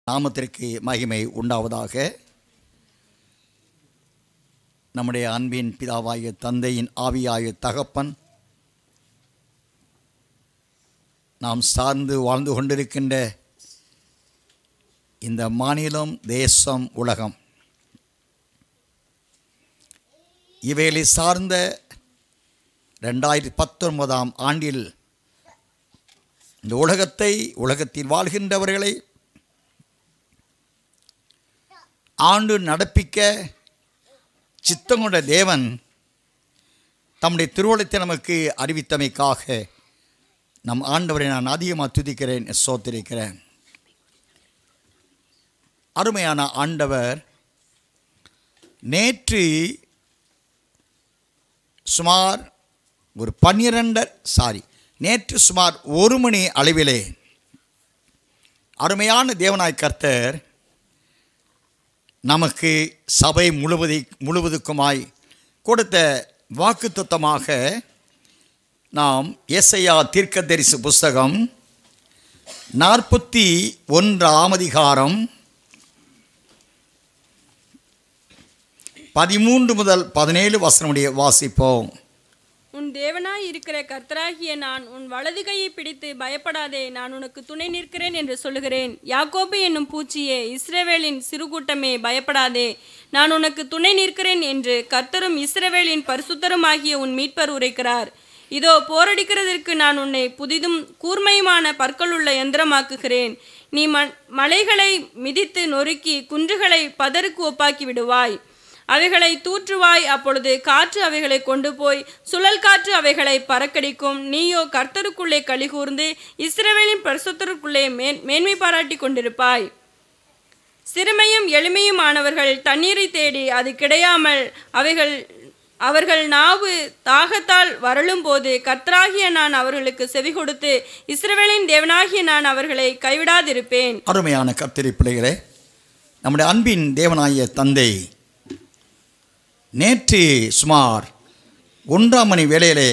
நாமத்திற்கு மகிமை உண்டாவதாக நம்முடைய அன்பின் பிதாவாகிய தந்தையின் ஆவியாய தகப்பன் நாம் சார்ந்து வாழ்ந்து கொண்டிருக்கின்ற இந்த மாநிலம் தேசம் உலகம் இவைகளை சார்ந்த ரெண்டாயிரத்தி பத்தொன்பதாம் ஆண்டில் இந்த உலகத்தை உலகத்தில் வாழ்கின்றவர்களை ஆண்டு நடப்பிக்க சித்தம் கொண்ட தேவன் தம்முடைய திருவுளத்தை நமக்கு அறிவித்தமைக்காக நம் ஆண்டவரை நான் அதிகமாக துதிக்கிறேன் சோத்திருக்கிறேன் அருமையான ஆண்டவர் நேற்று சுமார் ஒரு பன்னிரண்டர் சாரி நேற்று சுமார் ஒரு மணி அளவிலே அருமையான தேவனாய் கர்த்தர் நமக்கு சபை முழுவதி முழுவதுக்குமாய் கொடுத்த வாக்குத்தத்தமாக நாம் எஸ்ஐயா தீர்க்கதரிசி புஸ்தகம் நாற்பத்தி ஒன்றாம் அதிகாரம் பதிமூன்று முதல் பதினேழு வசனமுடைய வாசிப்போம் உன் தேவனாய் இருக்கிற கர்த்தராகிய நான் உன் வலது கையை பிடித்து பயப்படாதே நான் உனக்கு துணை நிற்கிறேன் என்று சொல்லுகிறேன் யாக்கோபு என்னும் பூச்சியே இஸ்ரவேலின் சிறுகூட்டமே பயப்படாதே நான் உனக்கு துணை நிற்கிறேன் என்று கர்த்தரும் இஸ்ரவேலின் பரிசுத்தருமாகிய உன் மீட்பர் உரைக்கிறார் இதோ போரடிக்கிறதற்கு நான் உன்னை புதிதும் கூர்மையுமான பற்களுள்ள யந்திரமாக்குகிறேன் நீ ம மலைகளை மிதித்து நொறுக்கி குன்றுகளை பதருக்கு ஒப்பாக்கி விடுவாய் அவைகளை தூற்றுவாய் அப்பொழுது காற்று அவைகளை கொண்டு போய் சுழல் காற்று அவைகளை பறக்கடிக்கும் நீயோ கர்த்தருக்குள்ளே கலிகூர்ந்து இஸ்ரவேலின் பரிசுத்தருக்குள்ளே மேன் மேன்மை பாராட்டி கொண்டிருப்பாய் சிறுமையும் எளிமையுமானவர்கள் தண்ணீரை தேடி அது கிடையாமல் அவைகள் அவர்கள் நாவு தாகத்தால் வரலும் போது கர்த்தராகிய நான் அவர்களுக்கு செவி கொடுத்து இஸ்ரவேலின் தேவனாகிய நான் அவர்களை கைவிடாதிருப்பேன் அருமையான கர்த்தரி பிள்ளைகளே நம்முடைய அன்பின் தேவனாகிய தந்தை நேற்று சுமார் ஒன்றாம் மணி வேளையிலே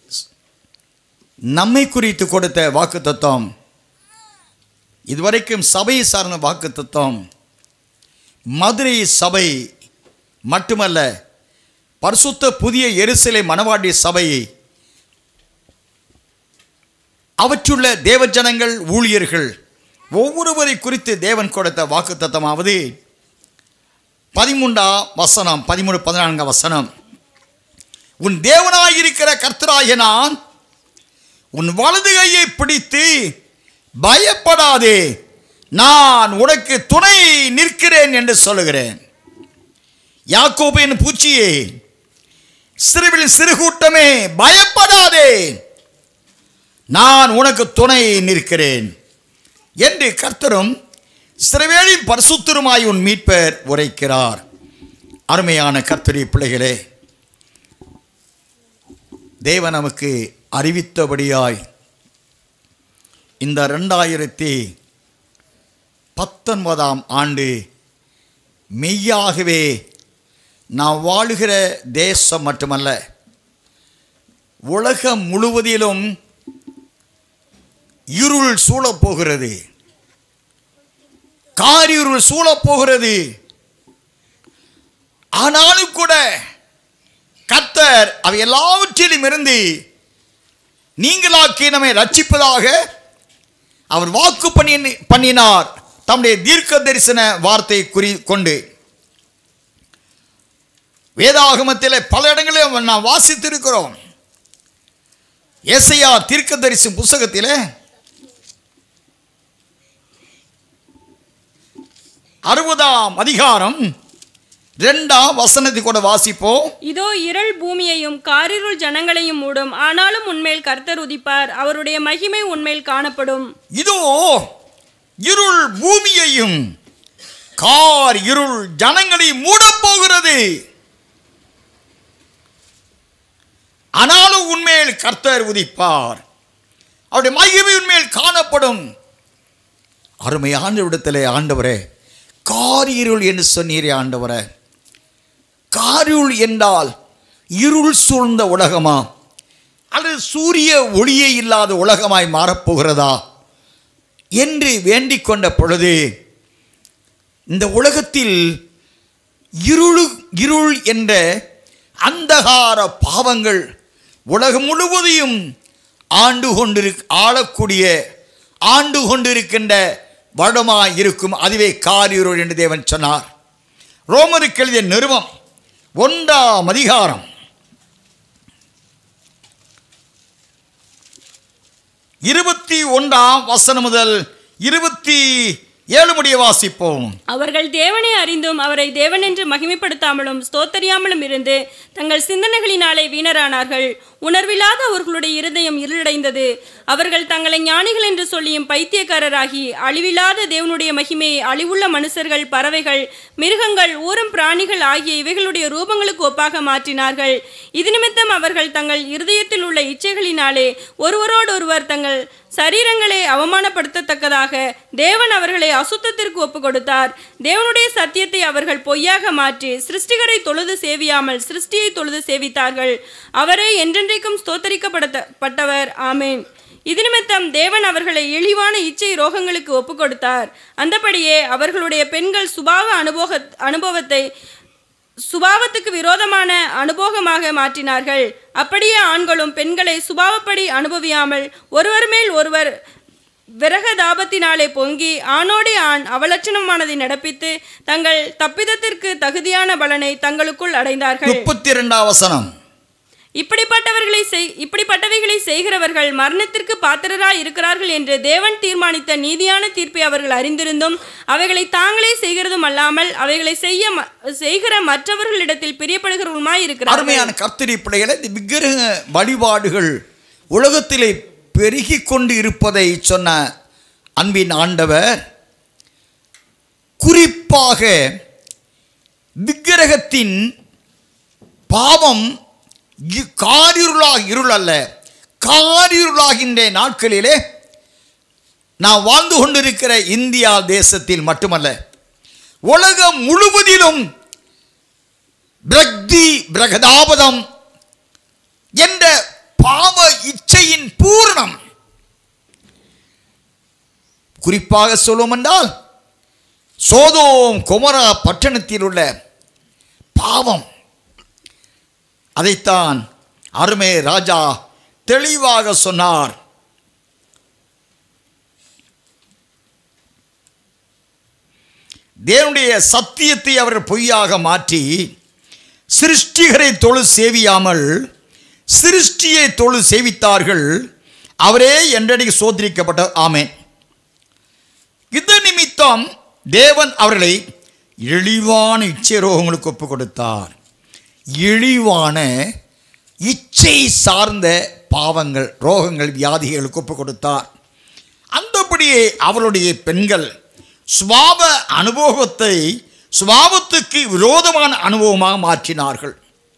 நம்மை குறித்து கொடுத்த வாக்கு தத்துவம் இதுவரைக்கும் சபையை சார்ந்த வாக்கு தத்துவம் மதுரை சபை மட்டுமல்ல பரிசுத்த புதிய எருசலை மணவாடி சபை அவற்றுள்ள தேவஜனங்கள் ஊழியர்கள் ஒவ்வொருவரை குறித்து தேவன் கொடுத்த வாக்கு தத்தமாவது பதிமூன்றாம் வசனம் பதிமூணு பதினான்காம் வசனம் உன் தேவனாயிருக்கிற கர்த்தராகிய நான் உன் வலது கையை பிடித்து பயப்படாதே நான் உனக்கு துணை நிற்கிறேன் என்று சொல்லுகிறேன் யாக்கோபின் பூச்சியே சிறுவில் சிறுகூட்டமே பயப்படாதே நான் உனக்கு துணை நிற்கிறேன் என்று கர்த்தரும் சிறுவேளின் பரிசுத்தருமாய் உன் மீட்பர் உரைக்கிறார் அருமையான கர்த்தரி பிள்ளைகளே தேவன் நமக்கு அறிவித்தபடியாய் இந்த ரெண்டாயிரத்தி பத்தொன்பதாம் ஆண்டு மெய்யாகவே நாம் வாழுகிற தேசம் மட்டுமல்ல உலகம் முழுவதிலும் இருள் சூழப்போகிறது காரிருள் சூழப்போகிறது ஆனாலும் கூட கத்தர் அவை எல்லாவற்றிலும் இருந்து நீங்களாக்கி நம்மை ரட்சிப்பதாக அவர் வாக்கு பண்ணி பண்ணினார் தம்முடைய தீர்க்க தரிசன வார்த்தை குறி கொண்டு வேதாகமத்தில் பல இடங்களில் நாம் வாசித்திருக்கிறோம் ஏசையா தீர்க்க தரிசி புஸ்தகத்தில் அறுபதாம் அதிகாரம் ரெண்டாம் வசனத்தை கூட வாசிப்போம் இதோ இருள் பூமியையும் காரிருள் ஜனங்களையும் மூடும் ஆனாலும் உன்மேல் கர்த்தர் உதிப்பார் அவருடைய மகிமை உன்மேல் காணப்படும் இதோ இருள் பூமியையும் கார் இருள் ஜனங்களையும் மூடப் போகிறது ஆனாலும் உன்மேல் கர்த்தர் உதிப்பார் அவருடைய மகிமை உன்மேல் காணப்படும் அருமையான இடத்திலே ஆண்டவரே காரிருள் என்று சொன்னீரே ஆண்டவரே காரிருள் என்றால் இருள் சூழ்ந்த உலகமா அல்லது சூரிய ஒளியே இல்லாத உலகமாய் மாறப்போகிறதா என்று வேண்டிக் கொண்ட பொழுது இந்த உலகத்தில் இருளு இருள் என்ற அந்தகார பாவங்கள் உலகம் முழுவதையும் ஆண்டு கொண்டிரு ஆளக்கூடிய ஆண்டு கொண்டிருக்கின்ற வருடமாய் இருக்கும் அதுவே காரிருள் என்று தேவன் சொன்னார் ரோமருக்கு எழுதிய நிறுவம் ஒன்றாம் அதிகாரம் இருபத்தி ஒன்றாம் வசனம் முதல் இருபத்தி ஏழு முடிய வாசிப்போம் அவர்கள் தேவனை அறிந்தும் அவரை தேவன் என்று மகிமைப்படுத்தாமலும் ஸ்தோத்தரியாமலும் இருந்து தங்கள் சிந்தனைகளினாலே வீணரானார்கள் உணர்வில்லாத அவர்களுடைய இருதயம் இருளடைந்தது அவர்கள் தங்களை ஞானிகள் என்று சொல்லியும் பைத்தியக்காரராகி அழிவில்லாத தேவனுடைய மகிமையை அழிவுள்ள மனுஷர்கள் பறவைகள் மிருகங்கள் ஊரும் பிராணிகள் ஆகிய இவைகளுடைய ரூபங்களுக்கு ஒப்பாக மாற்றினார்கள் இது நிமித்தம் அவர்கள் தங்கள் இருதயத்தில் உள்ள இச்சைகளினாலே ஒருவரோடொருவர் தங்கள் சரீரங்களை அவமானப்படுத்தத்தக்கதாக தேவன் அவர்களை அசுத்தத்திற்கு ஒப்பு கொடுத்தார் தேவனுடைய சத்தியத்தை அவர்கள் பொய்யாக மாற்றி சிருஷ்டிகரை தொழுது சேவியாமல் சிருஷ்டியை தொழுது சேவித்தார்கள் அவரே என்றென்றைக்கும் ஸ்தோத்தரிக்கப்படப்பட்டவர் ஆமேன் இது நிமித்தம் தேவன் அவர்களை இழிவான இச்சை ரோகங்களுக்கு ஒப்பு கொடுத்தார் அந்தபடியே அவர்களுடைய பெண்கள் சுபாவ அனுபவ அனுபவத்தை சுபாவத்துக்கு விரோதமான அனுபவமாக மாற்றினார்கள் அப்படியே ஆண்களும் பெண்களை சுபாவப்படி அனுபவியாமல் ஒருவர் மேல் ஒருவர் விரகதாபத்தினாலே பொங்கி ஆணோடே ஆண் அவலட்சணமானதை நடப்பித்து தங்கள் தப்பிதத்திற்கு தகுதியான பலனை தங்களுக்குள் அடைந்தார்கள் முப்பத்தி இரண்டாம் வசனம் இப்படிப்பட்டவர்களை செய் இப்படிப்பட்டவைகளை செய்கிறவர்கள் மரணத்திற்கு பாத்திரராய் இருக்கிறார்கள் என்று தேவன் தீர்மானித்த நீதியான தீர்ப்பை அவர்கள் அறிந்திருந்தும் அவைகளை தாங்களே செய்கிறதும் அல்லாமல் அவைகளை செய்ய ம- செய்கிற மற்றவர்களிடத்தில் பிரியப்படுகிறவருமாய் இருக்கிறார்கள் அருமையான கர்த்தரி பிள்ளைகளை இந்த விக்கிரக வழிபாடுகள் உலகத்திலே பெருகி கொண்டு இருப்பதை சொன்ன அன்பின் ஆண்டவர் குறிப்பாக விக்கிரகத்தின் பாவம் இ- காரிருளாக இருள் அல்ல காரிருளாகின்ற நாட்களிலே நான் வாழ்ந்து கொண்டிருக்கிற இந்தியா தேசத்தில் மட்டுமல்ல உலகம் முழுவதிலும் பிரக்தி பிரகதாபதம் என்ற பாவ இச்சையின் பூரணம் குறிப்பாக சொல்லும் என்றால் சோதோம் குமரா பட்டணத்தில் உள்ள பாவம் அதைத்தான் அருமே ராஜா தெளிவாக சொன்னார் தேவனுடைய சத்தியத்தை அவர் பொய்யாக மாற்றி சிருஷ்டிகரை தொழு சேவியாமல் சிருஷ்டியை தொழு சேவித்தார்கள் அவரே என்றடிக்கு சோதரிக்கப்பட்ட ஆமேன் இது நிமித்தம் தேவன் அவர்களை இழிவான இச்சை ரோகங்களுக்கு ஒப்பு கொடுத்தார் இழிவான இச்சை சார்ந்த பாவங்கள் ரோகங்கள் வியாதிகளுக்கு ஒப்பு கொடுத்தார் அந்தபடியே அவருடைய பெண்கள் சுவாப அனுபவத்தை சுபாவத்துக்கு விரோதமான அனுபவமாக மாற்றினார்கள்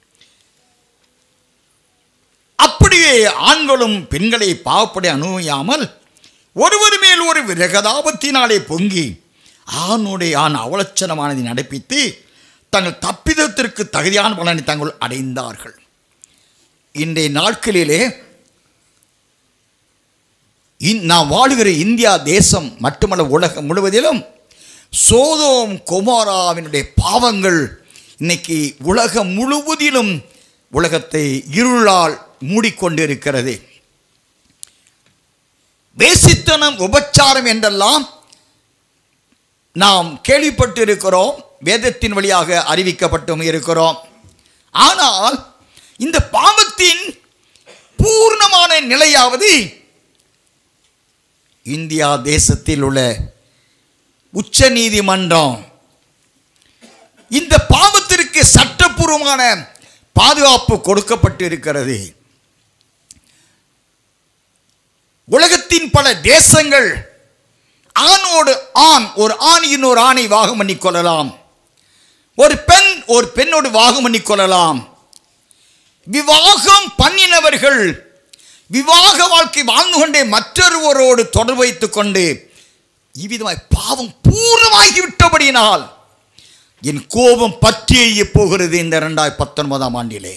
அப்படியே ஆண்களும் பெண்களை பாவப்படி அனுபவியாமல் ஒருவர் மேல் ஒரு விரகதாபத்தினாலே பொங்கி ஆணுடைய ஆண் அவலட்சணமானதை நடப்பித்து தங்கள் தப்பிதத்திற்கு தகுதியான பலனை தங்கள் அடைந்தார்கள் இன்றைய நாட்களிலே இந்- நாம் வாழுகிற இந்தியா தேசம் மட்டுமல்ல உலகம் முழுவதிலும் சோதோம் கொமாராவினுடைய பாவங்கள் இன்னைக்கு உலகம் முழுவதிலும் உலகத்தை இருளால் மூடிக்கொண்டிருக்கிறது வேசித்தனம் உபச்சாரம் என்றெல்லாம் நாம் கேள்விப்பட்டிருக்கிறோம் வேதத்தின் வழியாக அறிவிக்கப்பட்டும் இருக்கிறோம் ஆனால் இந்த பாவத்தின் பூர்ணமான நிலையாவது இந்தியா தேசத்தில் உள்ள உச்ச நீதிமன்றம் இந்த பாவத்திற்கு சட்டப்பூர்வமான பாதுகாப்பு கொடுக்கப்பட்டு இருக்கிறது உலகத்தின் பல தேசங்கள் ஆணோடு ஆண் ஒரு ஆண் இன்னொரு ஆணை வாகம் பண்ணிக் கொள்ளலாம் ஒரு பெண் ஒரு பெண்ணோடு வாகம் பண்ணிக் கொள்ளலாம் விவாகம் பண்ணினவர்கள் விவாக வாழ்க்கை வாழ்ந்து கொண்டே மற்றொருவரோடு தொடர்பு வைத்துக் கொண்டு இவ்விதமாய் பாவம் பூர்ணமாகி விட்டபடியினால் என் கோபம் பற்றி எரியப் போகிறது இந்த இரண்டாயிரத்தி பத்தொன்பதாம் ஆண்டிலே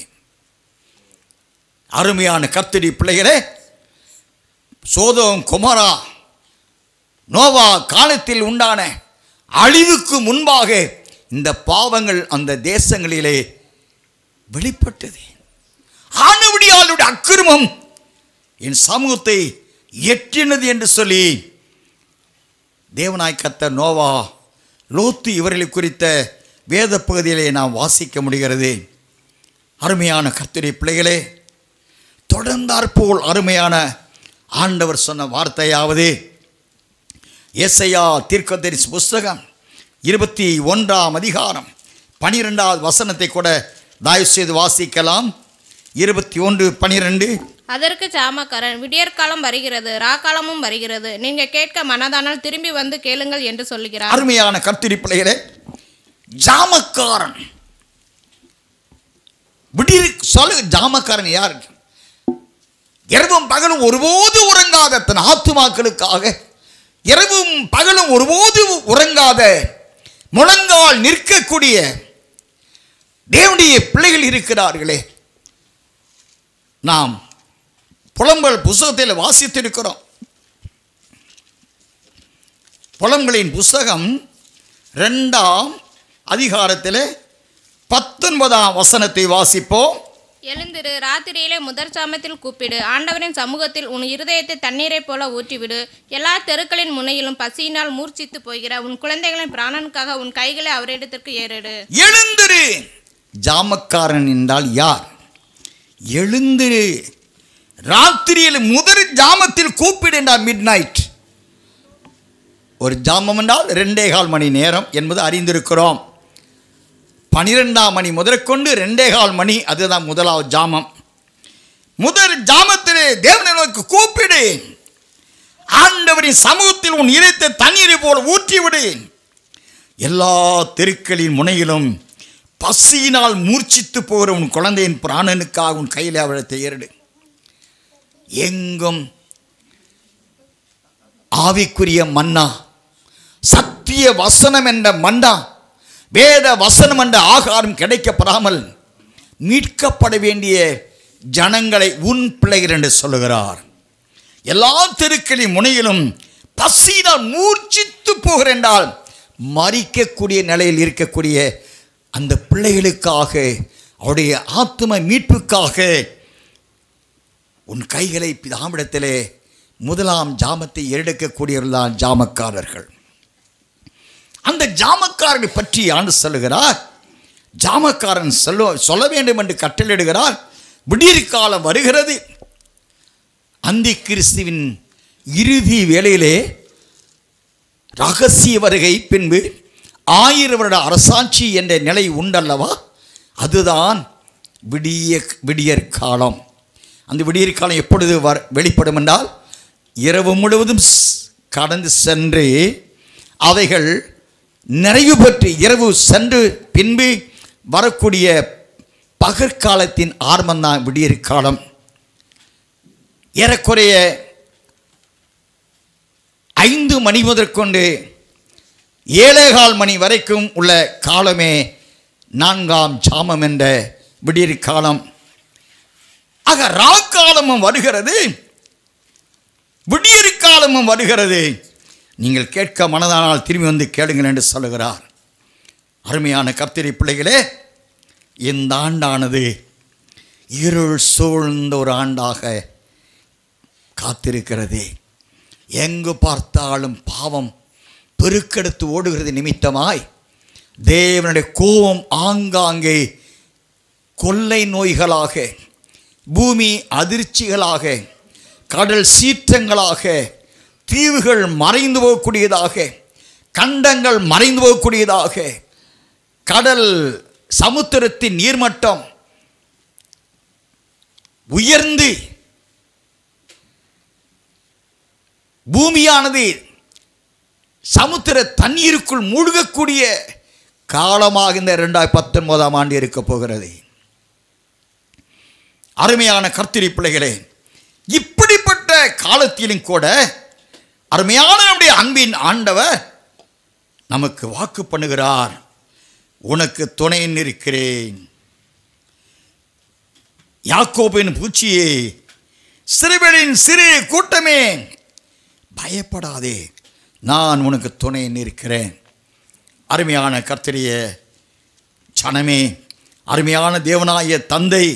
அருமையான கர்த்தடி பிள்ளைகளே சோதோம் குமாரா நோவா காலத்தில் உண்டான அழிவுக்கு முன்பாக இந்த பாவங்கள் அந்த தேசங்களிலே வெளிப்பட்டது ஆனபடியாளுடைய அக்கிரமம் என் சமூகத்தை எற்றினது என்று சொல்லி தேவனாய் கத்த நோவா லோத்து இவர்களை குறித்த வேத பகுதியிலே நாம் வாசிக்க முடிகிறது அருமையான கர்த்தரி பிள்ளைகளே தொடர்ந்தாற்போல் அருமையான ஆண்டவர் சொன்ன வார்த்தையாவது ஏசையா தீர்க்கதரிசி புஸ்தகம் இருபத்தி ஒன்றாம் அதிகாரம் பனிரெண்டாவது வசனத்தை கூட தயவு செய்து வாசிக்கலாம் இருபத்தி ஒன்று பனிரெண்டு அதற்கு ஜாமக்காரன் விடியற்காலம் வருகிறது ராக்காலமும் வருகிறது நீங்க கேட்க மனதானால் திரும்பி வந்து கேளுங்கள் என்று சொல்லுகிறார் அருமையான கர்த்தரி பிள்ளைகளே ஜாமக்காரன் விடிய சொல்லு ஜாமக்காரன் யார் இரவும் பகலும் ஒருபோது உறங்காத தன் ஆத்துமாக்களுக்காக இரவும் பகலும் ஒருபோது உறங்காத முழங்கால் நிற்கக்கூடிய தேவனுடைய பிள்ளைகள் இருக்கிறார்களே நாம் புலம்பல் புஸ்தகத்தில் வாசித்திருக்கிறோம் புலம்பலின் புஸ்தகம் ரெண்டாம் அதிகாரத்தில் பத்தொன்பதாம் வசனத்தை வாசிப்போம் எழுந்திரு ராத்திரியிலே முதற் சாமத்தில் கூப்பிடு ஆண்டவரின் சமூகத்தில் உன் இருதயத்தை தண்ணீரைப் போல ஊற்றிவிடு எல்லா தெருக்களின் முனையிலும் பசியினால் மூர்ச்சித்து போகிற உன் குழந்தைகளின் பிராணனுக்காக உன் கைகளை அவரிடத்திற்கு ஏறிடு எழுந்திரு ஜாமக்காரன் என்றால் யார் எழுந்திரு ராத்திரியில் முதல் ஜாமத்தில் கூப்பிடு என்றால் மிட் நைட் ஒரு ஜாமம் என்றால் ரெண்டே கால் மணி நேரம் என்பது அறிந்திருக்கிறோம் பனிரெண்டாம் மணி முதற்கொண்டு ரெண்டே கால் மணி அதுதான் முதலாவது ஜாமம் முதல் ஜாமத்திலே தேவனை நோக்கி கூப்பிடு ஆண்டவரின் சமூகத்தில் உன் இறைத்த தண்ணீரை போல ஊற்றிவிடு எல்லா தெருக்களின் முனையிலும் பசியினால் மூர்ச்சித்து போகிற உன் குழந்தையின் பிராணனுக்காக உன் கையில் அவளத்தை ஏறிடு எங்கும் ஆவிக்குரிய மன்னா சத்திய வசனம் என்ற மன்னா வேத வசனம் என்ற ஆகாரம் கிடைக்கப்படாமல் மீட்கப்பட வேண்டிய ஜனங்களை உன் பிள்ளைகள் என்று சொல்லுகிறார் எல்லா தெருக்களின் முனையிலும் பசியினால் மூர்ச்சித்து போகிற என்றால் மறிக்கக்கூடிய நிலையில் இருக்கக்கூடிய அந்த பிள்ளைகளுக்காக அவருடைய ஆத்ம மீட்புக்காக உன் கைகளை பிதாமிடத்திலே முதலாம் ஜாமத்தை எடுக்கக்கூடியவர்கள்தான் ஜாமக்காரர்கள் அந்த ஜாமக்காரனை பற்றி ஆண்டு சொல்லுகிறார் ஜாமக்காரன் சொல்ல சொல்ல வேண்டும் என்று கட்டளையிடுகிறார் விடியற் காலம் வருகிறது அந்தி கிறிஸ்துவின் இறுதி வேளையிலே ரகசிய வருகை பின்பு ஆயிரம் வருட அரசாட்சி என்ற நிலை உண்டல்லவா அதுதான் விடிய விடியற் காலம் அந்த விடியற் காலம் எப்பொழுது வர் வெளிப்படும் என்றால் இரவு முழுவதும் ஸ்- கடந்து சென்று அவைகள் நிறைவு பெற்று இரவு சென்று பின்பு வரக்கூடிய பகற்காலத்தின் ஆரம்பம்தான் விடியற் காலம் ஏறக்குறைய ஐந்து மணி முதற்கொண்டு ஏழேகால் மணி வரைக்கும் உள்ள காலமே நான்காம் ஜாமம் என்ற விடியற் காலம் ஆக ராக்காலமும் வருகிறது விடியற் காலமும் வருகிறது நீங்கள் கேட்க மனதானால் திரும்பி வந்து கேளுங்கள் என்று சொல்லுகிறார் அருமையான கர்த்தரி பிள்ளைகளே இந்த ஆண்டானது இருள் சூழ்ந்த ஒரு ஆண்டாக காத்திருக்கிறது எங்கு பார்த்தாலும் பாவம் பெருக்கெடுத்து ஓடுகிறது நிமித்தமாய் தேவனுடைய கோபம் ஆங்காங்கே கொள்ளை நோய்களாக பூமி அதிர்ச்சிகளாக கடல் சீற்றங்களாக தீவுகள் மறைந்து போகக்கூடியதாக கண்டங்கள் மறைந்து போகக்கூடியதாக கடல் சமுத்திரத்தின் நீர்மட்டம் உயர்ந்து பூமியானது சமுத்திர தண்ணீருக்குள் மூழ்கக்கூடிய காலமாக இந்த ரெண்டாயிரத்தி பத்தொன்பதாம் ஆண்டு இருக்க போகிறது அருமையான கர்த்திரி பிள்ளைகளே இப்படிப்பட்ட காலத்திலும் கூட அருமையான நம்முடைய அன்பின் ஆண்டவர் நமக்கு வாக்கு பண்ணுகிறார் உனக்கு துணை இருக்கிறேன் யாக்கோபின் பூச்சியே சிறுவனின் சிறு கூட்டமே பயப்படாதே நான் உனக்கு துணை நிற்கிறேன் அருமையான கர்த்தரிய சனமே அருமையான தேவனாய தந்தை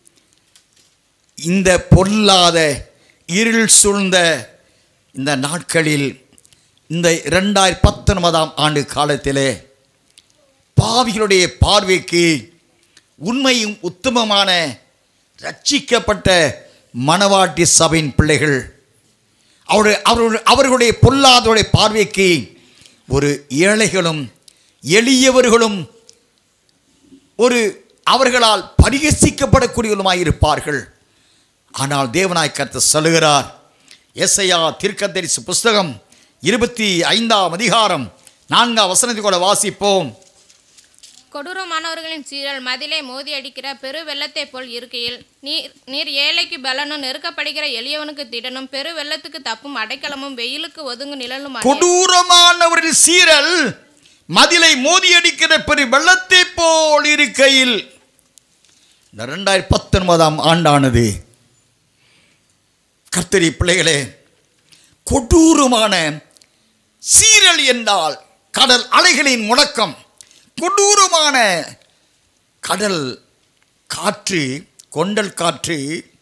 இந்த பொல்லாத இருள் சூழ்ந்த இந்த நாட்களில் இந்த இரண்டாயிரத்தி பத்தொன்பதாம் ஆண்டு காலத்திலே பாவிகளுடைய பார்வைக்கு உண்மையும் உத்தமமான ரட்சிக்கப்பட்ட மணவாட்டி சபையின் பிள்ளைகள் அவருடைய அவர்களுடைய அவர்களுடைய பொல்லாதவருடைய பார்வைக்கு ஒரு ஏழைகளும் எளியவர்களும் ஒரு அவர்களால் பரிகசிக்கப்படக்கூடியவருமாயிருப்பார்கள் ஆனால் தேவனாய் கருத்து சொல்லுகிறார் எஸ்ஐயா தீர்க்கதரிசி புஸ்தகம் இருபத்தி ஐந்தாம் அதிகாரம் நான்காம் வசனத்தை கூட வாசிப்போம் கொடூரமானவர்களின் சீரல் மதிலை மோதி அடிக்கிற பெரு வெள்ளத்தைப் போல் இருக்கையில் நீர் நீர் ஏழைக்கு பலனும் நெருக்கப்படுகிற எளியவனுக்கு திடனும் பெரு வெள்ளத்துக்கு தப்பும் அடைக்கலமும் வெயிலுக்கு ஒதுங்கும் நிழலும் கொடூரமானவரின் சீரல் மதிலை மோதியடிக்கிற பெரு வெள்ளத்தை போல் இருக்கையில் இந்த ரெண்டாயிரத்தி பத்தொன்பதாம் ஆண்டானது கர்த்தரி பிள்ளைகளே கொடூரமான சீரல் என்றால் கடல் அலைகளின் முழக்கம் கொடூரமான கடல் காற்று கொண்டல் காற்று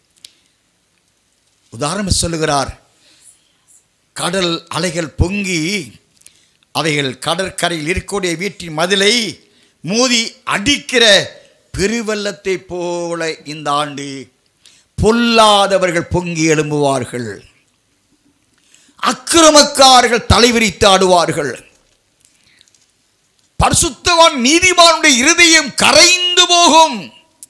உதாரணம் சொல்லுகிறார் கடல் அலைகள் பொங்கி அவைகள் கடற்கரையில் இருக்கக்கூடிய வீட்டின் மதிலை மோதி அடிக்கிற பெருவெள்ளத்தை போல இந்த ஆண்டு பொல்லாதவர்கள் பொங்கி எழும்புவார்கள் அக்கிரமக்காரர்கள் தலைவிரித்து ஆடுவார்கள் பரிசுத்தவான் நீதிமானுடைய இருதயம் கரைந்து போகும்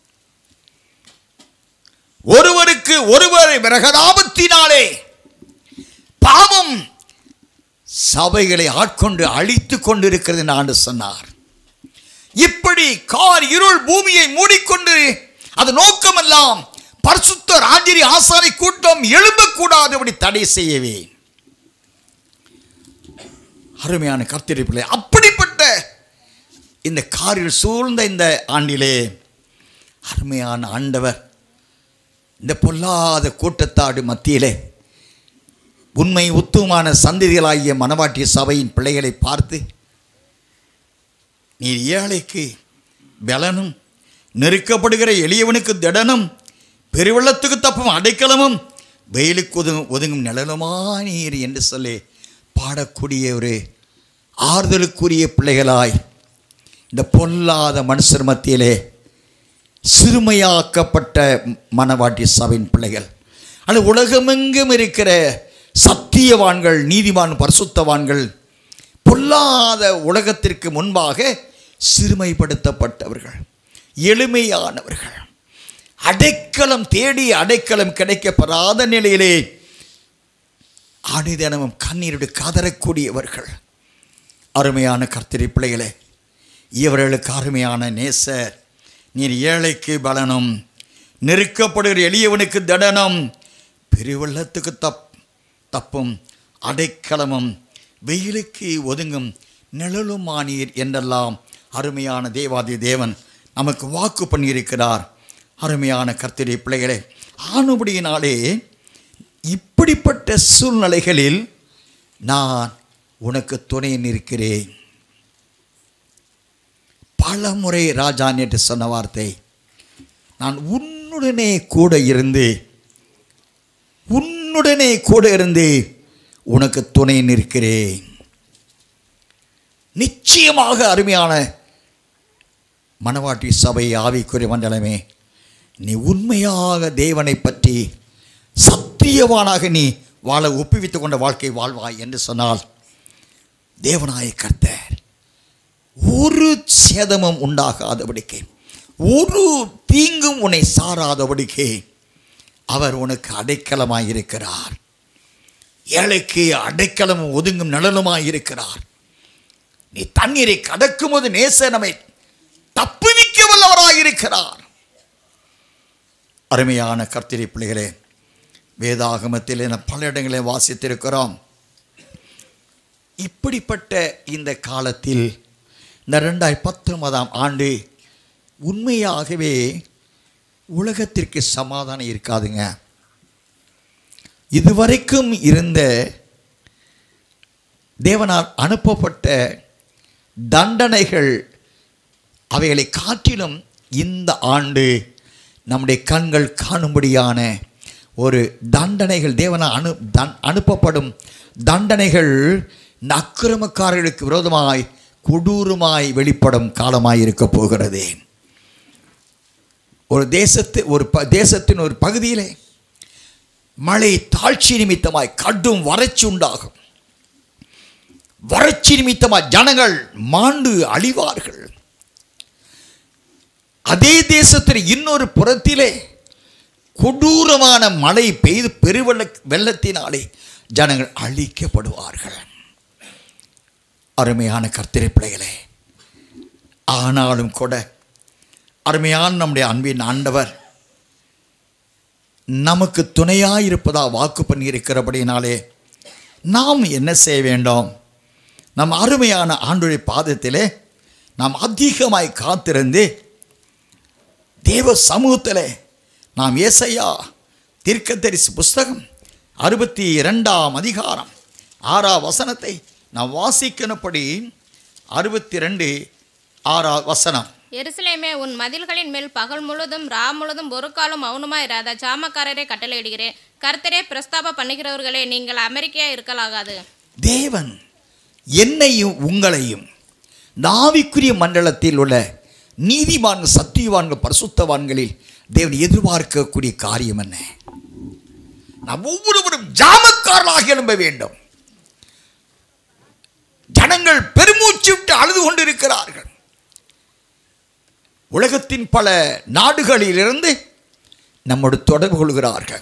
ஒருவருக்கு ஒருவர் விரகதாபத்தினாலே பாவம் சபைகளை ஆட்கொண்டு அழித்து கொண்டிருக்கிறது என்று ஆண்டு சொன்னார் இப்படி கார் இருள் பூமியை மூடிக்கொண்டு அது நோக்கமெல்லாம் பரிசுத்த ராஜரி ஆசாரி கூட்டம் எழும்பக்கூடாதபடி தடை செய்யவே அருமையான கர்த்தரி பிள்ளை அப்படிப்பட்ட இந்த காரில் சூழ்ந்த இந்த ஆண்டிலே அருமையான ஆண்டவர் இந்த பொல்லாத கூட்டத்தாடு மத்தியிலே உண்மை உத்துவமான சந்ததிகளாகிய மனவாட்டிய சபையின் பிள்ளைகளை பார்த்து நீர் ஏழைக்கு பலனும் நெருக்கப்படுகிற எளியவனுக்கு திடனும் பெருவெள்ளத்துக்கு தப்பும் அடைக்கலமும் வெயிலுக்கு ஒதுங்கும் ஒதுங்கும் நிழலுமா நீர் என்று சொல்லி பாடக்கூடிய ஒரு ஆறுதலுக்குரிய பிள்ளைகளாய் இந்த பொல்லாத மனுஷர் மத்தியிலே சிறுமையாக்கப்பட்ட மனவாட்டி சபையின் பிள்ளைகள் அது உலகமெங்கும் இருக்கிற சத்தியவான்கள் நீதிமான் பரிசுத்தவான்கள் பொல்லாத உலகத்திற்கு முன்பாக சிறுமைப்படுத்தப்பட்டவர்கள் எளிமையானவர்கள் அடைக்கலம் தேடி அடைக்கலம் கிடைக்கப்பெறாத நிலையிலே அனுதினமும் கண்ணீருடைய கதறக்கூடியவர்கள் அருமையான கர்த்தரி பிள்ளைகளே இவர்களுக்கு அருமையான நேசர் நீர் ஏழைக்கு பலனும் நெருக்கப்படுகிற எளியவனுக்கு தடனம் பெருவெள்ளத்துக்கு தப் தப்பும் அடைக்கலமும் வெயிலுக்கு ஒதுங்கும் நிழலுமானீர் என்றெல்லாம் அருமையான தேவாதி தேவன் நமக்கு வாக்கு பண்ணியிருக்கிறார் அருமையான கர்த்தரி பிள்ளைகளே ஆணுபடியினாலே இப்படிப்பட்ட சூழ்நிலைகளில் நான் உனக்கு துணை நிற்கிறேன் பல முறை ராஜா நேற்று சொன்ன வார்த்தை நான் உன்னுடனே கூட இருந்து உன்னுடனே கூட இருந்து உனக்கு துணை நிற்கிறேன் நிச்சயமாக அருமையான மணவாட்டி சபை ஆவிக்குரிய மண்டலமே நீ உண்மையாக தேவனை பற்றி சத்தியவானாக நீ வாழ ஒப்புவித்துக் கொண்ட வாழ்க்கை வாழ்வாய் என்று சொன்னால் தேவனாய கர்த்தர் ஒரு சேதமும் உண்டாகாதபடிக்கு ஒரு தீங்கும் உன்னை சாராதபடிக்கு அவர் உனக்கு அடைக்கலமாய் இருக்கிறார் ஏழைக்கு அடைக்கலமும் ஒதுங்கும் நலனுமாய் இருக்கிறார் நீ தண்ணீரை கடக்கும் போது நேச நம்மை தப்புவிக்க வல்லவராய் இருக்கிறார் அருமையான கர்த்திரி பிள்ளைகளே வேதாகமத்தில் என பல இடங்களை வாசித்திருக்கிறோம் இப்படிப்பட்ட இந்த காலத்தில் இந்த ரெண்டாயிரத்தி பத்தொன்பதாம் ஆண்டு உண்மையாகவே உலகத்திற்கு சமாதானம் இருக்காதுங்க இதுவரைக்கும் இருந்த தேவனால் அனுப்பப்பட்ட தண்டனைகள் அவைகளை காட்டிலும் இந்த ஆண்டு நம்முடைய கண்கள் காணும்படியான ஒரு தண்டனைகள் தேவனால் அனு தன் அனுப்பப்படும் தண்டனைகள் இந்த அக்கிரமக்காரர்களுக்கு விரோதமாய் கொடூரமாய் வெளிப்படும் காலமாய் இருக்க போகிறது ஒரு தேசத்து ஒரு ப தேசத்தின் ஒரு பகுதியிலே மழை தாழ்ச்சி நிமித்தமாய் கடும் வறட்சி உண்டாகும் வறட்சி நிமித்தமாய் ஜனங்கள் மாண்டு அழிவார்கள் அதே தேசத்தில் இன்னொரு புறத்திலே கொடூரமான மழை பெய்து பெருவெள்ள வெள்ளத்தினாலே ஜனங்கள் அழிக்கப்படுவார்கள் அருமையான கர்த்தரை பிள்ளைகளே ஆனாலும் கூட அருமையான நம்முடைய அன்பின் ஆண்டவர் நமக்கு துணையாக இருப்பதா வாக்கு பண்ணியிருக்கிறபடினாலே நாம் என்ன செய்ய வேண்டும் நம் அருமையான ஆண்டுடைய பாதத்திலே நாம் அதிகமாய் காத்திருந்து தேவ சமூகத்தில் நாம் ஏசையா தீர்க்கதரிசி புஸ்தகம் அறுபத்தி இரண்டாம் அதிகாரம் ஆறாம் வசனத்தை நாம் வாசிக்கணும்படி அறுபத்தி ரெண்டு ஆறாம் வசனம் எருசலேமே உன் மதில்களின் மேல் பகல் முழுதும் ரா முழுதும் ஒரு காலம் மௌனமாய் இராத ஜாமக்காரரை கட்டளையிடுகிறேன் கர்த்தரே பிரஸ்தாப பண்ணுகிறவர்களே நீங்கள் அமெரிக்கையா இருக்கலாகாது தேவன் என்னையும் உங்களையும் நாவிக்குரிய மண்டலத்தில் உள்ள நீதிமான்கள் சத்தியவான்கள் பரிசுத்தவான்களில் தேவன் எதிர்பார்க்கக்கூடிய காரியம் என்ன நாம் ஒவ்வொருவரும் ஜாமக்காரர்களாக எழும்ப வேண்டும் ஜனங்கள் பெருமூச்சு விட்டு அழுது கொண்டிருக்கிறார்கள் உலகத்தின் பல நாடுகளிலிருந்து நம்மோடு தொடர்பு கொள்கிறார்கள்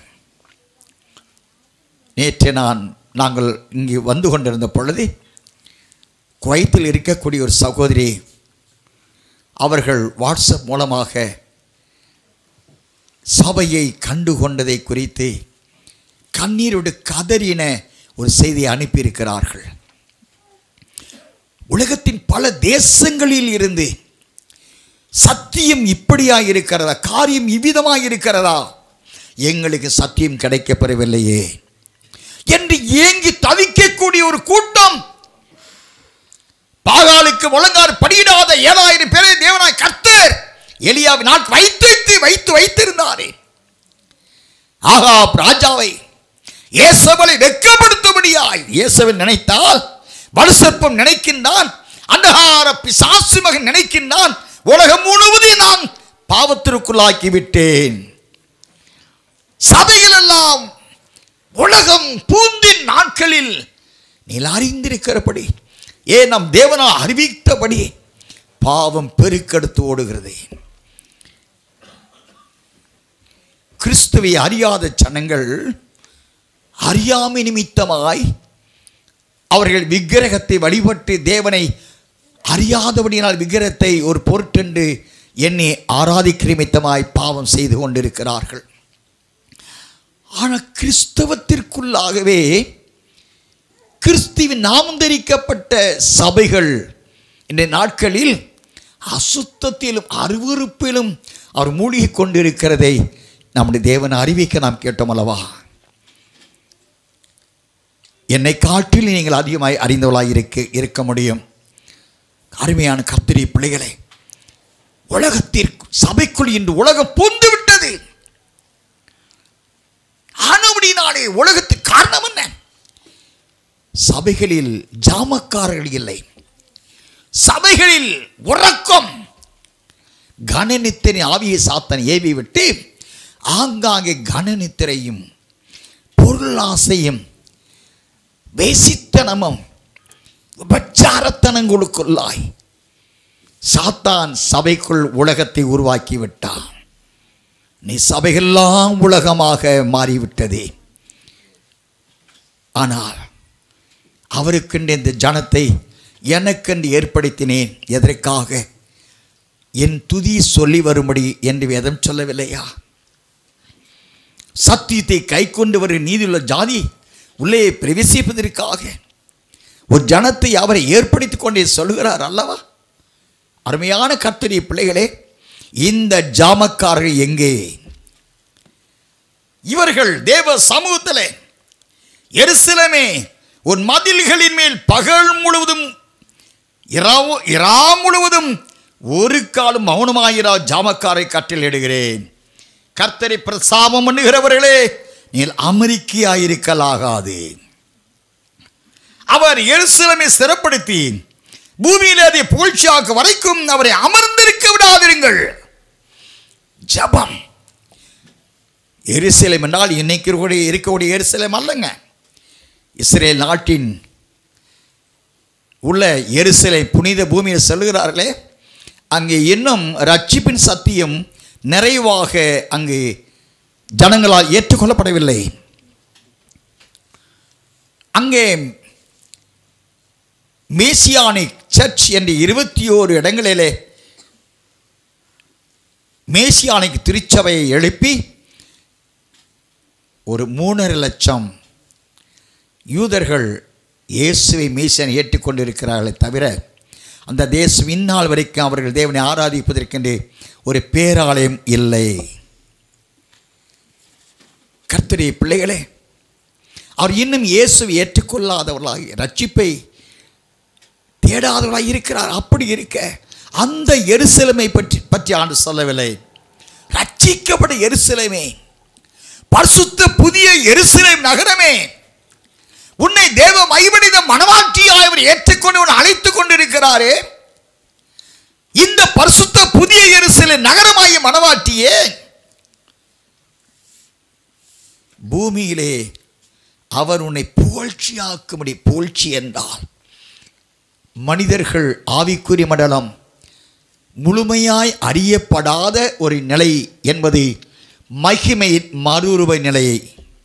நேற்று நான் நாங்கள் இங்கே வந்து கொண்டிருந்த பொழுது குவைத்தில் இருக்கக்கூடிய ஒரு சகோதரி அவர்கள் வாட்ஸ்அப் மூலமாக சபையை கண்டு கொண்டதை குறித்து கண்ணீரோடு கதறின ஒரு செய்தியை அனுப்பியிருக்கிறார்கள் உலகத்தின் பல தேசங்களில் இருந்து சத்தியம் இப்படியாக இருக்கிறதா காரியம் இவ்விதமாக இருக்கிறதா எங்களுக்கு சத்தியம் கிடைக்கப்பெறவில்லையே என்று ஏங்கி தவிக்கக்கூடிய ஒரு கூட்டம் பாகாலுக்கு முழங்கார் படியிடாத ஏழாயிரம் பேரை தேவனாய் கர்த்தர் எலியாவின் நாள் வைத்து வைத்து வைத்து வைத்திருந்தாரே ஆகாப் ராஜாவை இயேசவலை வெட்கப்படுத்தும்படியாய் இயேசவன் நினைத்தால் வலுசற்பம் நினைக்கின்றான் அந்தகார பிசாசு மகன் நினைக்கின்றான் உலகம் முழுவதையும் நான் பாவத்திற்குள்ளாக்கி விட்டேன் சபையிலெல்லாம் உலகம் பூந்தின் நாட்களில் நீல் அறிந்திருக்கிறபடி ஏ நம் தேவனா அறிவித்தபடி பாவம் பெருக்கெடுத்து ஓடுகிறது கிறிஸ்துவை அறியாத ஜனங்கள் அறியாமை நிமித்தமாய் அவர்கள் விக்கிரகத்தை வழிபட்டு தேவனை அறியாதபடியினால் விக்கிரகத்தை ஒரு பொருட்டென்று எண்ணி ஆராதிக்கிற நிமித்தமாய் பாவம் செய்து கொண்டிருக்கிறார்கள் ஆனால் கிறிஸ்தவத்திற்குள்ளாகவே கிறிஸ்துவின் நாமம் தரிக்கப்பட்ட சபைகள் இந்த நாட்களில் அசுத்தத்திலும் அருவறுப்பிலும் அவர் மூழ்கி கொண்டிருக்கிறதை நம்முடைய தேவன் அறிவிக்க நாம் கேட்டோம் அல்லவா என்னை காட்டில் நீங்கள் அதிகமாய் அறிந்தவளாய் இருக்க இருக்க முடியும் அருமையான கத்திரி பிள்ளைகளே உலகத்திற்கு சபைக்குள் இன்று உலகம் பூந்து விட்டது ஆனபடினாலே உலகத்துக்கு காரணம் என்ன சபைகளில் ஜாமக்காரர்கள் இல்லை சபைகளில் உறக்கம் கனநித்திரை ஆவியை சாத்தன் ஏவி விட்டு ஆங்காங்கே கனநித்திரையும் பொருளாசையும் வேசித்தனமும் உபச்சாரத்தனங்களுக்குள்ளாய் சாத்தான் சபைக்குள் உலகத்தை உருவாக்கி விட்டான் நீ சபையெல்லாம் உலகமாக மாறிவிட்டதே ஆனால் அவருக்கென்று இந்த ஜனத்தை எனக்கென்று ஏற்படுத்தினேன் எதற்காக என் துதி சொல்லி வரும்படி என்று வேதம் சொல்லவில்லையா சத்தியத்தை கை கொண்டு வரும் நீதியுள்ள ஜாதி உள்ளே பிரவேசிப்பதற்காக ஒரு ஜனத்தை அவரை ஏற்படுத்திக் கொண்டே சொல்கிறார் அல்லவா அருமையான கர்த்தரிய பிள்ளைகளே இந்த ஜாமக்காரர்கள் எங்கே இவர்கள் தேவ சமூகத்திலே எருசலமே உன் மதில்களின் மேல் பகல் முழுவதும் இரவு இரா முழுவதும் ஒரு காலம் மௌனமாயிரா ஜாமக்காரை கட்டளையிடுகிறேன் கர்த்தரை பிரசாபம் பண்ணுகிறவர்களே நீங்கள் அமெரிக்கையாயிருக்கலாகாது அவர் எருசலமை சிறப்படுத்தி பூமியிலே அதை புகழ்ச்சியாக்க வரைக்கும் அவரை அமர்ந்திருக்க விடாதிருங்கள் ஜபம் எருசலேம் என்றால் இன்னைக்கு இருக்கக்கூடிய இருக்கக்கூடிய எருசலேம் அல்லங்க இஸ்ரேல் நாட்டின் உள்ள எருசலை புனித பூமியில் செல்கிறார்களே அங்கே இன்னும் ரட்சிப்பின் சத்தியம் நிறைவாக அங்கு ஜனங்களால் ஏற்றுக்கொள்ளப்படவில்லை அங்கே மேசியானிக் சர்ச் என்ற இருபத்தி ஓரு இடங்களிலே மேசியானிக் திருச்சபையை எழுப்பி ஒரு மூணரை லட்சம் யூதர்கள் இயேசுவை மேசியன் ஏற்றுக்கொண்டிருக்கிறார்களே தவிர அந்த தேசம் இந்நாள் வரைக்கும் அவர்கள் தேவனை ஆராதிப்பதற்கென்று ஒரு பேராலயம் இல்லை கர்த்தருடைய பிள்ளைகளே அவர் இன்னும் இயேசுவை ஏற்றுக்கொள்ளாதவர்களாக ரட்சிப்பை தேடாதவர்களாக இருக்கிறார் அப்படி இருக்க அந்த எருசலமை பற்றி பற்றி ஆண்டு சொல்லவில்லை ரட்சிக்கப்பட்ட எருசலேமே பரிசுத்த புதிய எருசலேம் நகரமே உன்னை தேவ மைவனித மனவாட்டியாய் அவர் ஏற்றுக்கொண்டு உன்னை அழைத்துக் கொண்டிருக்கிறாரே இந்த பரிசுத்த புதிய எருசலேம் நகரமாகிய மனவாட்டியே பூமியிலே அவர் உன்னை புகழ்ச்சியாக்கும்படி புகழ்ச்சி என்றால் மனிதர்கள் ஆவிக்குரிய மண்டலம் முழுமையாய் அறியப்படாத ஒரு நிலை என்பது மகிமையின் மறுரூப நிலையை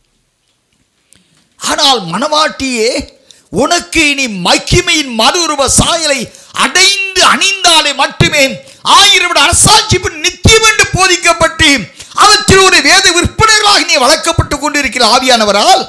ஆனால் மனவாட்டியே உனக்கு இனி மகிமையின் மறுரூப சாயலை அடைந்து அணிந்தாலே மட்டுமே ஆயிரம் விட அரசாட்சி நித்தியம் என்று போதிக்கப்பட்டு அவற்றில் ஒரு வேத விற்பனைகளாக நீ வளர்க்கப்பட்டுக் கொண்டிருக்கிற ஆவியானவரால்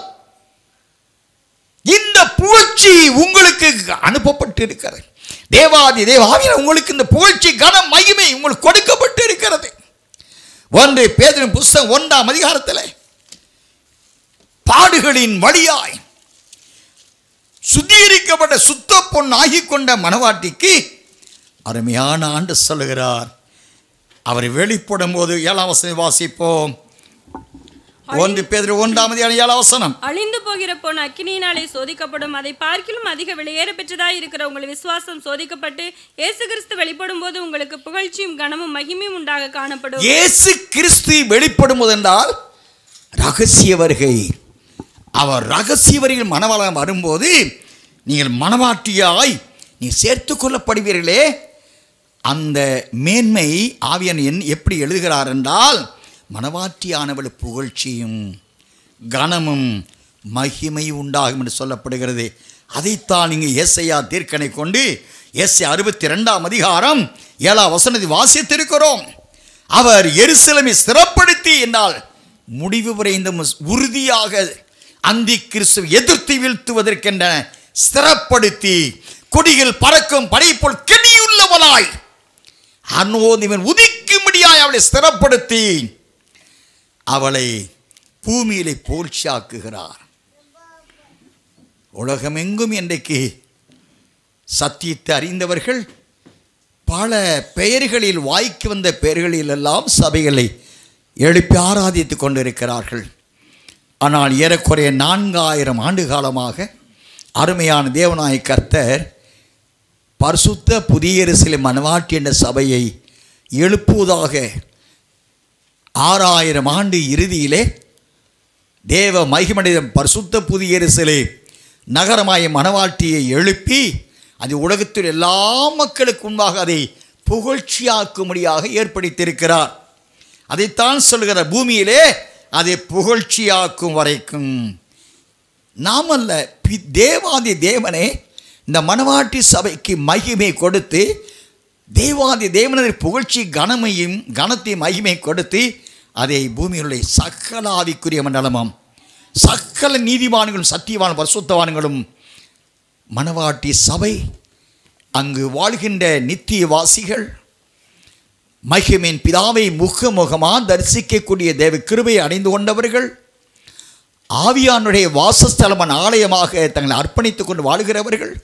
இந்த புகழ்ச்சி உங்களுக்கு அனுப்பப்பட்டு இருக்கிறது தேவாதி தேவாவியர் உங்களுக்கு இந்த புகழ்ச்சி கன மகிமை உங்களுக்கு கொடுக்கப்பட்டு இருக்கிறது ஒன்று பேதரின் புஸ்தகம் ஒன்றாம் அதிகாரத்தில் பாடுகளின் வழியாய் சுத்திகரிக்கப்பட்ட சுத்த பொன் ஆகிக் கொண்ட மனவாட்டிக்கு அருமையான ஆண்டு சொல்லுகிறார் அவர் வெளிப்படும் போது ஏழாம் வசனம் வாசிப்போம் ஒன்று பேதர் ஒன்றாம் அதிகாரம் ஏழாம் வசனம் அழிந்து போகிற பொன் அக்கினியினாலே சோதிக்கப்படும் அதை பார்க்கிலும் அதிக விலையேற பெற்றதாய் இருக்கிற உங்கள் விசுவாசம் சோதிக்கப்பட்டு இயேசு கிறிஸ்து வெளிப்படும் போது உங்களுக்கு புகழ்ச்சியும் கனமும் மகிமையும் உண்டாக காணப்படும் இயேசு கிறிஸ்து வெளிப்படும் என்றால் ரகசிய வருகை அவர் ரகசிய வருகையில் மனவளம் வரும்போது நீங்கள் மனவாட்டியாய் நீ சேர்த்து கொள்ளப்படுவீர்களே அந்த மேன்மை ஆவியன் என் எப்படி எழுதுகிறார் என்றால் மனவாட்டியானவள் புகழ்ச்சியும் கனமும் மகிமை உண்டாகும் என்று சொல்லப்படுகிறது அதைத்தான் இங்கு ஏசையா தீர்க்கனை கொண்டு ஏசை அறுபத்தி ரெண்டாம் அதிகாரம் ஏழாம் வசனத்தை வாசித்திருக்கிறோம் அவர் எருசலமை சிறப்படுத்தி என்றால் முடிவு வரை இந்த முஸ்- உறுதியாக அந்தி கிறிஸ்து எதிர்த்து வீழ்த்துவதற்கென்ற ஸ்திரப்படுத்தி கொடிகள் பறக்கும் படைப்போல் கெடியுள்ளவனாய் அன்னோதிவன் உதிக்கும்படியாய் அவளை ஸ்திரப்படுத்தி அவளை பூமியிலே போல்ச்சியாக்குகிறார் உலகமெங்கும் இன்றைக்கு சத்தியத்தை அறிந்தவர்கள் பல பெயர்களில் வாய்க்கு வந்த பெயர்களிலெல்லாம் சபைகளை எழுப்பி ஆராதித்துக் கொண்டிருக்கிறார்கள் ஆனால் ஏறக்குறைய நான்காயிரம் ஆண்டு காலமாக அருமையான தேவநாய கர்த்தர் பரிசுத்த புதிய எருசலை மனவாட்டி என்ற சபையை எழுப்புவதாக ஆறாயிரம் ஆண்டு இறுதியிலே தேவ மகிமனிதம் பரிசுத்த புதிய எருசலே நகரமாய மனவாட்டியை எழுப்பி அது உலகத்தில் எல்லா மக்களுக்கு முன்பாக அதை புகழ்ச்சியாக்கும்படியாக ஏற்படுத்தியிருக்கிறார் அதைத்தான் சொல்லுகிற பூமியிலே அதை புகழ்ச்சியாக்கும் வரைக்கும் நாமல்ல பி- தேவாதி தேவனே இந்த மணவாட்டி சபைக்கு மகிமை கொடுத்து தேவாதி தேவனது புகழ்ச்சி கனமையும் கனத்தையும் மகிமை கொடுத்து அதை பூமியிலுள்ள சகல ஆவிக்குரிய மண்டலமும் சகல நீதிமான்களும் சத்தியவான் பரிசுத்தவான்களும் மணவாட்டி சபை அங்கு வாழ்கின்ற நித்திய வாசிகள் மகிமின் பிதாவை முகமுகமாக தரிசிக்கக்கூடிய தேவ கிருபையை அடைந்து கொண்டவர்கள் ஆவியானுடைய வாசஸ்தலமன் ஆலயமாக தங்களை அர்ப்பணித்துக் கொண்டு வாழுகிறவர்கள்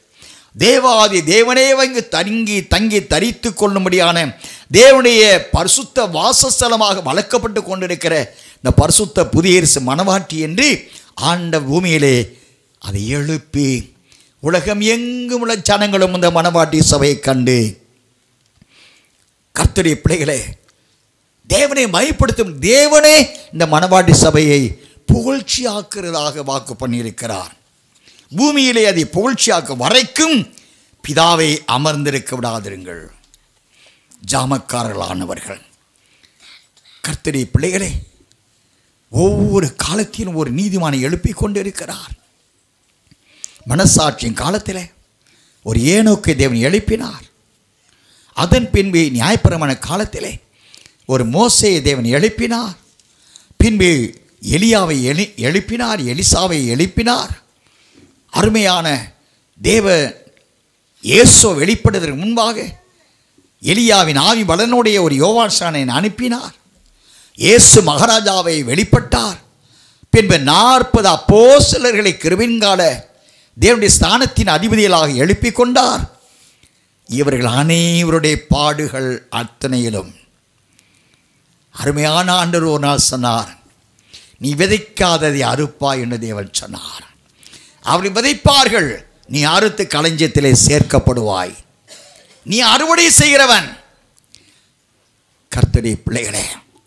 தேவாதி தேவனே வந்து தங்கி தங்கி தரித்து கொள்ளும்படியான தேவனுடைய பரிசுத்த வாசஸ்தலமாக வளர்க்கப்பட்டு கொண்டிருக்கிற இந்த பரிசுத்த புதிய எரிசு மணவாட்டி என்று ஆண்ட பூமியிலே அதை எழுப்பி உலகம் எங்கும் உள்ள ஜனங்களும் இந்த மணவாட்டி சபையை கண்டு கர்த்தருடைய பிள்ளைகளே தேவனை மயப்படுத்தும் தேவனே இந்த மணவாட்டி சபையை புகழ்ச்சியாக்குறதாக வாக்கு பண்ணியிருக்கிறார் பூமியிலே அதை புகழ்ச்சியாக்க வரைக்கும் பிதாவை அமர்ந்திருக்க விடாதிருங்கள் ஜாமக்காரர்களானவர்கள் கர்த்தருடைய பிள்ளைகளே ஒவ்வொரு காலத்திலும் ஒரு நீதிமானை எழுப்பிக் கொண்டிருக்கிறார் மனசாட்சியின் காலத்திலே ஒரு ஏனோக்கை தேவன் எழுப்பினார் அதன் பின்பு நியாயப்பிரமாண காலத்திலே ஒரு மோசையை தேவன் எழுப்பினார் பின்பு எலியாவை எழு எழுப்பினார் எலிசாவை எழுப்பினார் அருமையான தேவ இயேசு வெளிப்படுவதற்கு முன்பாக எலியாவின் ஆவி பலனுடைய ஒரு யோவான்சானை அனுப்பினார் இயேசு மகாராஜாவை வெளிப்பட்டார் பின்பு நாற்பது அப்போஸ்தலர்களை கிருவின்கால தேவனுடைய ஸ்தானத்தின் அதிபதிகளாக எழுப்பிக் கொண்டார் இவர்கள் அனைவருடைய பாடுகள் அத்தனையிலும் அருமையான ஆண்டவர் ஒரு நாள் சொன்னார் நீ விதைக்காததை அறுப்பாய் என்று தேவன் சொன்னார் அவர்கள் விதைப்பார்கள் நீ அறுத்து களஞ்சியத்திலே சேர்க்கப்படுவாய் நீ அறுவடை செய்கிறவன் கர்த்தருடைய பிள்ளைகளே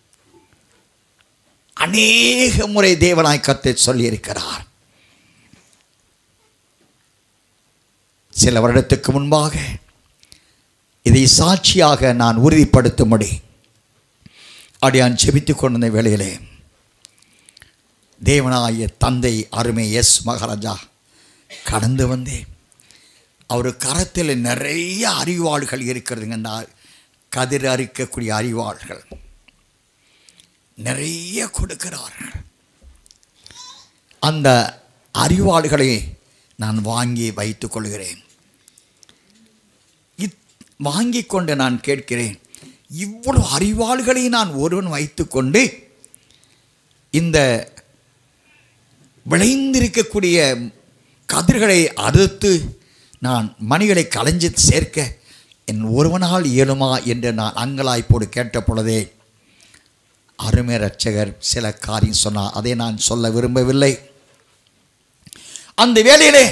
அநேக முறை தேவனாய் கத்தை சொல்லியிருக்கிறார் சில வருடத்துக்கு முன்பாக இதை சாட்சியாக நான் உறுதிப்படுத்தும்படி அடியான் செபித்து கொண்டிருந்த வேளையிலே தேவனாய தந்தை அருமை எஸ் மகாராஜா கடந்து வந்தேன் அவர் கரத்தில் நிறைய அறிவாள்கள் இருக்கிறதுங்கன்னா கதிர் அரிக்கக்கூடிய அறிவாள்கள் நிறைய கொடுக்கிறார்கள் அந்த அறிவாள்களை நான் வாங்கி வைத்துக் கொள்கிறேன் இத் வாங்கி கொண்டு நான் கேட்கிறேன் இவ்வளவு அறிவாள்களை நான் ஒருவன் வைத்துக்கொண்டு இந்த விளைந்திருக்கக்கூடிய கதிர்களை அறுத்து நான் மணிகளை களைஞ்சு சேர்க்க என் ஒருவனால் இயலுமா என்று நான் அங்கலாய்ப்போடு கேட்ட பொழுதே அருமை ரட்சகர் சில காரியம் சொன்னார் அதை நான் சொல்ல விரும்பவில்லை அந்த வேளையிலே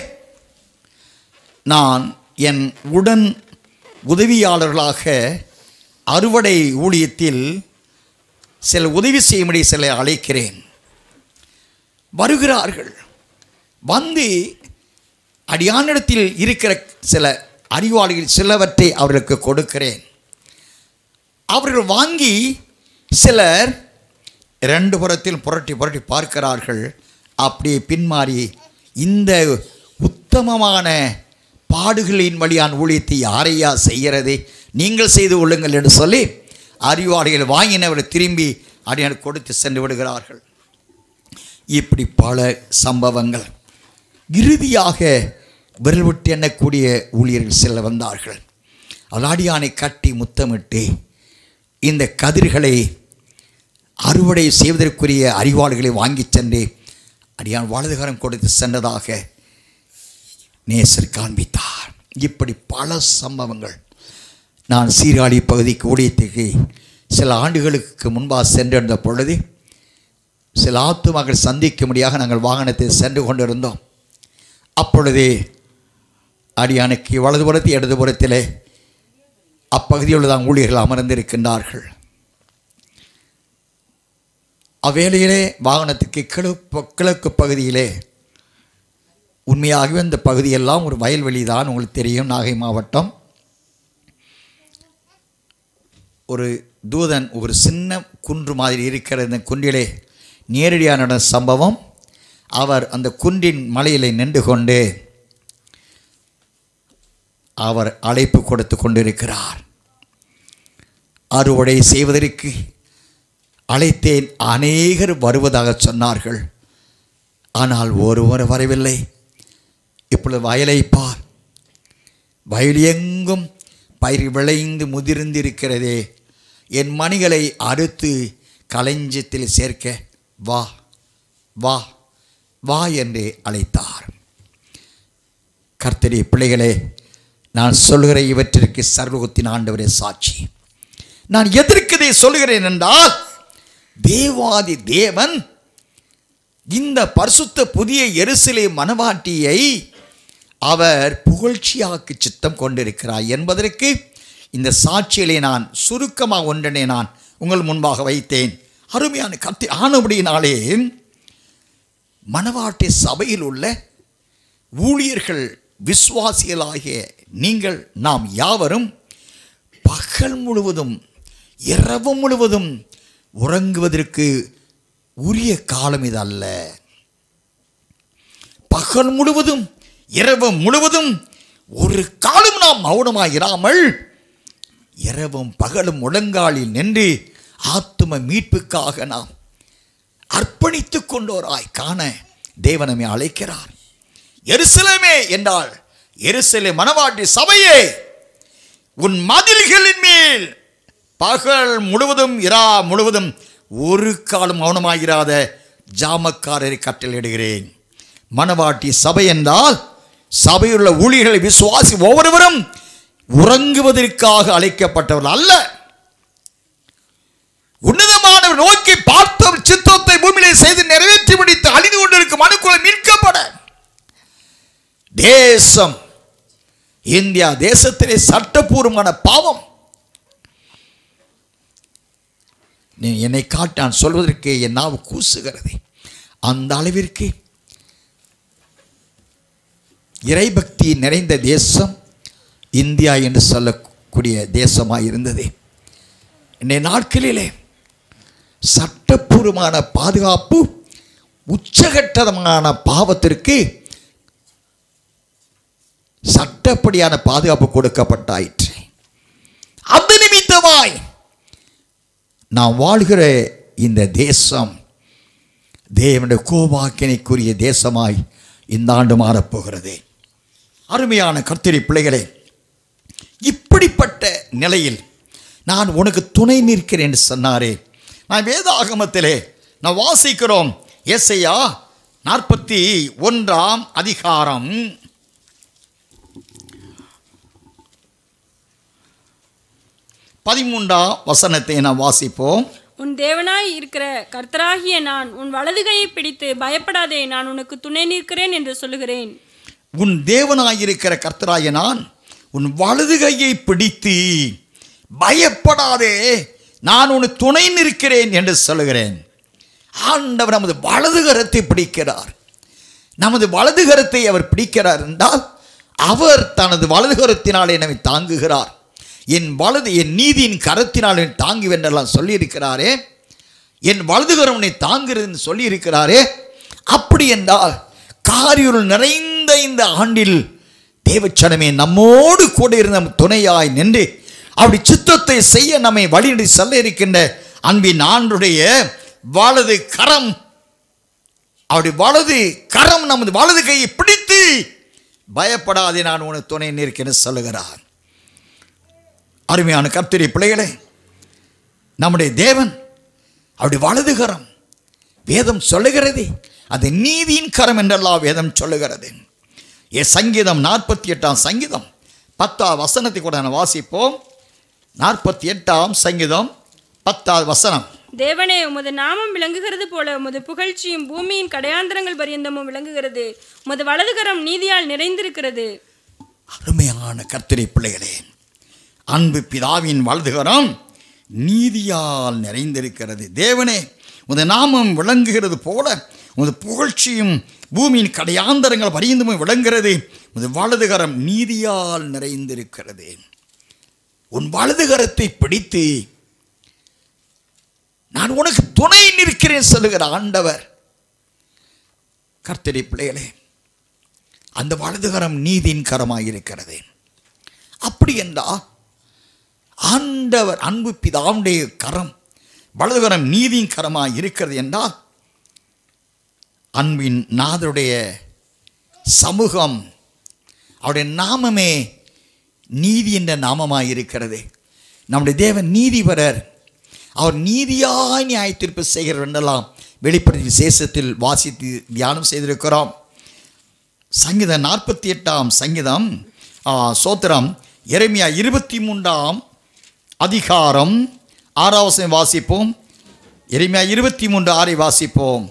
நான் என் உடன் உதவியாளர்களாக அறுவடை ஊழியத்தில் சில உதவி செய்யும்படி சில அழைக்கிறேன் வருகிறார்கள் வந்து அடியானிடத்தில் இருக்கிற சில அறிவாளிகள் சிலவற்றை அவர்களுக்கு கொடுக்கிறேன் அவர்கள் வாங்கி சிலர் இரண்டு புறத்தில் புரட்டி புரட்டி பார்க்கிறார்கள் அப்படியே பின்மாறி இந்த உத்தமமான பாடுகளின் வழியான் ஊழியத்தை யாரையா செய்கிறது நீங்கள் செய்து கொள்ளுங்கள் என்று சொல்லி அறிவாளிகள் வாங்கினவர் திரும்பி அடியான் கொடுத்து சென்று விடுகிறார்கள் இப்படி பல சம்பவங்கள் இறுதியாக விரல் விட்டு எண்ணக்கூடிய ஊழியர்கள் சில வந்தார்கள் அலாடியானை கட்டி முத்தமிட்டு இந்த கதிர்களை அறுவடை செய்வதற்குரிய அறிவாளிகளை வாங்கிச் சென்று அடியான் வலதுகரம் கொடுத்து சென்றதாக நேசர் காண்பித்தார் இப்படி பல சம்பவங்கள் நான் சீர்காழி பகுதிக்கு ஊழியத்துக்கு சில ஆண்டுகளுக்கு முன்பாக சென்றிருந்த பொழுது சில ஆத்துமாக்கள் சந்திக்கும்படியாக நாங்கள் வாகனத்தில் சென்று கொண்டிருந்தோம் அப்பொழுதே அடியானுக்கு வலதுபுறத்தில் இடதுபுறத்திலே அப்பகுதியில் தான் ஊழியர்கள் அமர்ந்திருக்கின்றார்கள் அவ்வேளையிலே வாகனத்துக்கு கிழக்கு கிழக்கு பகுதியிலே உண்மையாகவே இந்த பகுதியெல்லாம் ஒரு வயல்வெளி தான் உங்களுக்கு தெரியும் நாகை மாவட்டம் ஒரு தூதன் ஒரு சின்ன குன்று மாதிரி இருக்கிற இந்த குன்றிலே நேரடியாக நடந்த சம்பவம் அவர் அந்த குன்றின் மலையிலே நின்று கொண்டு அவர் அழைப்பு கொடுத்து கொண்டிருக்கிறார் அறுவடை செய்வதற்கு அழைத்தேன் அநேகர் வருவதாக சொன்னார்கள் ஆனால் ஒருவர் வரவில்லை இப்பொழுது வயலை பார் வயல் எங்கும் பயிர் விளைந்து முதிர்ந்திருக்கிறதே என் மணிகளை அறுத்து களஞ்சியத்தில் சேர்க்க வா வா வா என்று அழைத்தார் கர்த்தரி பிள்ளைகளே நான் சொல்கிற இவற்றிற்கு சர்வகத்தின் ஆண்டவரே சாட்சி நான் எதற்கு இதை சொல்கிறேன் என்றால் தேவாதி தேவன் இந்த பரிசுத்த புதிய எருசலே மனவாட்டியை அவர் புகழ்ச்சியாக்கு சித்தம் கொண்டிருக்கிறார் என்பதற்கு இந்த சாட்சியிலே நான் சுருக்கமாக ஒன்றனை நான் உங்கள் முன்பாக வைத்தேன் அருமையான கத்தி ஆனபடியினாலே மணவாட்டி சபையில் உள்ள ஊழியர்கள் விசுவாசிகளாகிய நீங்கள் நாம் யாவரும் பகல் முழுவதும் இரவு முழுவதும் உறங்குவதற்கு உரிய காலம் இது அல்ல பகல் முழுவதும் இரவு முழுவதும் ஒரு காலம் நாம் மௌனமாயிராமல் இரவும் பகலும் முழங்காலில் நின்று ஆத்தும மீட்புக்காக நாம் அர்ப்பணித்துக் கொண்டோராய் காண தேவனமே அழைக்கிறார் எருசலேமே என்றால் எருசலே மனவாட்டி சபையே உன் மதில்களின் மேல் பகல் முழுவதும் இரா முழுவதும் ஒரு காலம் மௌனமாகிறாத ஜாமக்காரரை கட்டளையிடுகிறேன் மணவாட்டி சபை என்றால் சபையுள்ள ஊழியர்களை விசுவாசி ஒவ்வொருவரும் உறங்குவதற்காக அழைக்கப்பட்டவர்கள் அல்ல உன்னதமானவர் நோக்கி பார்த்தவர் சித்தத்தை பூமியிலே செய்து நிறைவேற்றி முடித்து அழிந்து கொண்டிருக்கும் அணுக்குளம் மீட்கப்பட தேசம் இந்தியா தேசத்திலே சட்டபூர்வமான பாவம் நீ என்னை காட்டு நான் சொல்வதற்கு என் நாவு கூசுகிறது அந்த அளவிற்கு இறைபக்தி நிறைந்த தேசம் இந்தியா என்று சொல்லக்கூடிய தேசமாக இருந்தது இன்றைய நாட்களிலே சட்டப்பூர்வமான பாதுகாப்பு உச்சகட்டமான பாவத்திற்கு சட்டப்படியான பாதுகாப்பு கொடுக்கப்பட்டாயிற்று அது நிமித்தமாய் நாம் வாழ்கிற இந்த தேசம் தேவனுடைய கோபாக்கினைக்குரிய தேசமாய் இந்த ஆண்டு மாறப்போகிறது அருமையான கர்த்தரி பிள்ளைகளே இப்படிப்பட்ட நிலையில் நான் உனக்கு துணை நிற்கிறேன் என்று சொன்னாரே நான் வேதாகமத்திலே நான் வாசிக்கிறோம் ஏசையா நாற்பத்தி ஒன்றாம் அதிகாரம் பதிமூன்றாம் வசனத்தை நான் வாசிப்போம் உன் தேவனாய் இருக்கிற கர்த்தராகிய நான் உன் வலது கையை பிடித்து பயப்படாதே நான் உனக்கு துணை நிற்கிறேன் என்று சொல்லுகிறேன் உன் தேவனாயிருக்கிற கர்த்தராய நான் உன் வலது கையை பிடித்து பயப்படாதே நான் உனக்கு துணை நிற்கிறேன் என்று சொல்லுகிறேன் ஆண்டவர் நமது வலது கரத்தை பிடிக்கிறார் நமது வலது கரத்தை அவர் பிடிக்கிறார் என்றால் அவர் தனது வலது கரத்தினாலே நம்மை தாங்குகிறார் என் வலது என் நீதியின் கரத்தினால் என்னை தாங்குவென்றெல்லாம் சொல்லியிருக்கிறாரே என் வலது கரம் உன்னை தாங்குகிறதுன்னு சொல்லியிருக்கிறாரே அப்படி என்றால் காரியுள் நிறைந்த இந்த ஆண்டில் தேவச்சனமே நம்மோடு கூட இருந்த நம் துணையாய் நின்று அப்படி சித்தத்தை செய்ய நம்மை வழிநடத்தி செல்ல இருக்கின்ற அன்பின் ஆண்டுடைய வலது கரம் அப்படி வலது கரம் நமது வலது கையை பிடித்து பயப்படாதே நான் உனக்கு துணை நிற்கிறேன் சொல்லுகிறார் அருமையான கர்த்தரி பிள்ளைகளே நம்முடைய தேவன் அப்படி வலது கரம் வேதம் சொல்லுகிறது அது நீதியின் கரம் என்றெல்லாம் வேதம் சொல்லுகிறது ஏ சங்கீதம் நாற்பத்தி எட்டாம் சங்கீதம் பத்தாவது வசனத்தை கூட நான் வாசிப்போம் நாற்பத்தி எட்டாம் சங்கீதம் பத்தாவது வசனம் தேவனே உமது நாமம் விளங்குகிறது போல உமது புகழ்ச்சியும் பூமியின் கடையாந்திரங்கள் பரியந்தமும் விளங்குகிறது உமது வலதுகரம் நீதியால் நிறைந்திருக்கிறது அருமையான கர்த்தரை பிள்ளைகளே அன்பு பிதாவின் வலதுகரம் நீதியால் நிறைந்திருக்கிறது தேவனே உமது நாமம் விளங்குகிறது போல உமது புகழ்ச்சியும் பூமியின் கடையாந்தரங்கள் பரியந்தமும் விளங்குகிறது உமது வலதுகரம் நீதியால் நிறைந்திருக்கிறது உன் வலதுகரத்தை பிடித்து நான் உனக்கு துணை நிற்கிறேன் சொல்லுகிற ஆண்டவர் கர்த்தரி பிள்ளைகளே அந்த வலதுகரம் நீதியின் கரமாக இருக்கிறது அப்படி என்றால் ஆண்டவர் அன்பு பிதாவுடைய கரம் வலதுகரம் நீதியின் கரமாக இருக்கிறது என்றால் அன்பின் நாதருடைய சமூகம் அவருடைய நாமமே நீதி என்ற நாமமாக இருக்கிறது நம்முடைய தேவன் நீதிபரர் அவர் நீதியாய் நியாய தீர்ப்பு செய்கிறார் என்றெல்லாம் வெளிப்படுத்தி விசேஷத்தில் வாசித்து தியானம் செய்திருக்கிறோம் சங்கீதம் நாற்பத்தி எட்டாம் சங்கீதம் ஆ, சோத்திரம் எரேமியா இருபத்தி மூன்றாம் அதிகாரம் ஆறாவசம் வாசிப்போம் எரேமியா இருபத்தி மூன்று ஆறை வாசிப்போம்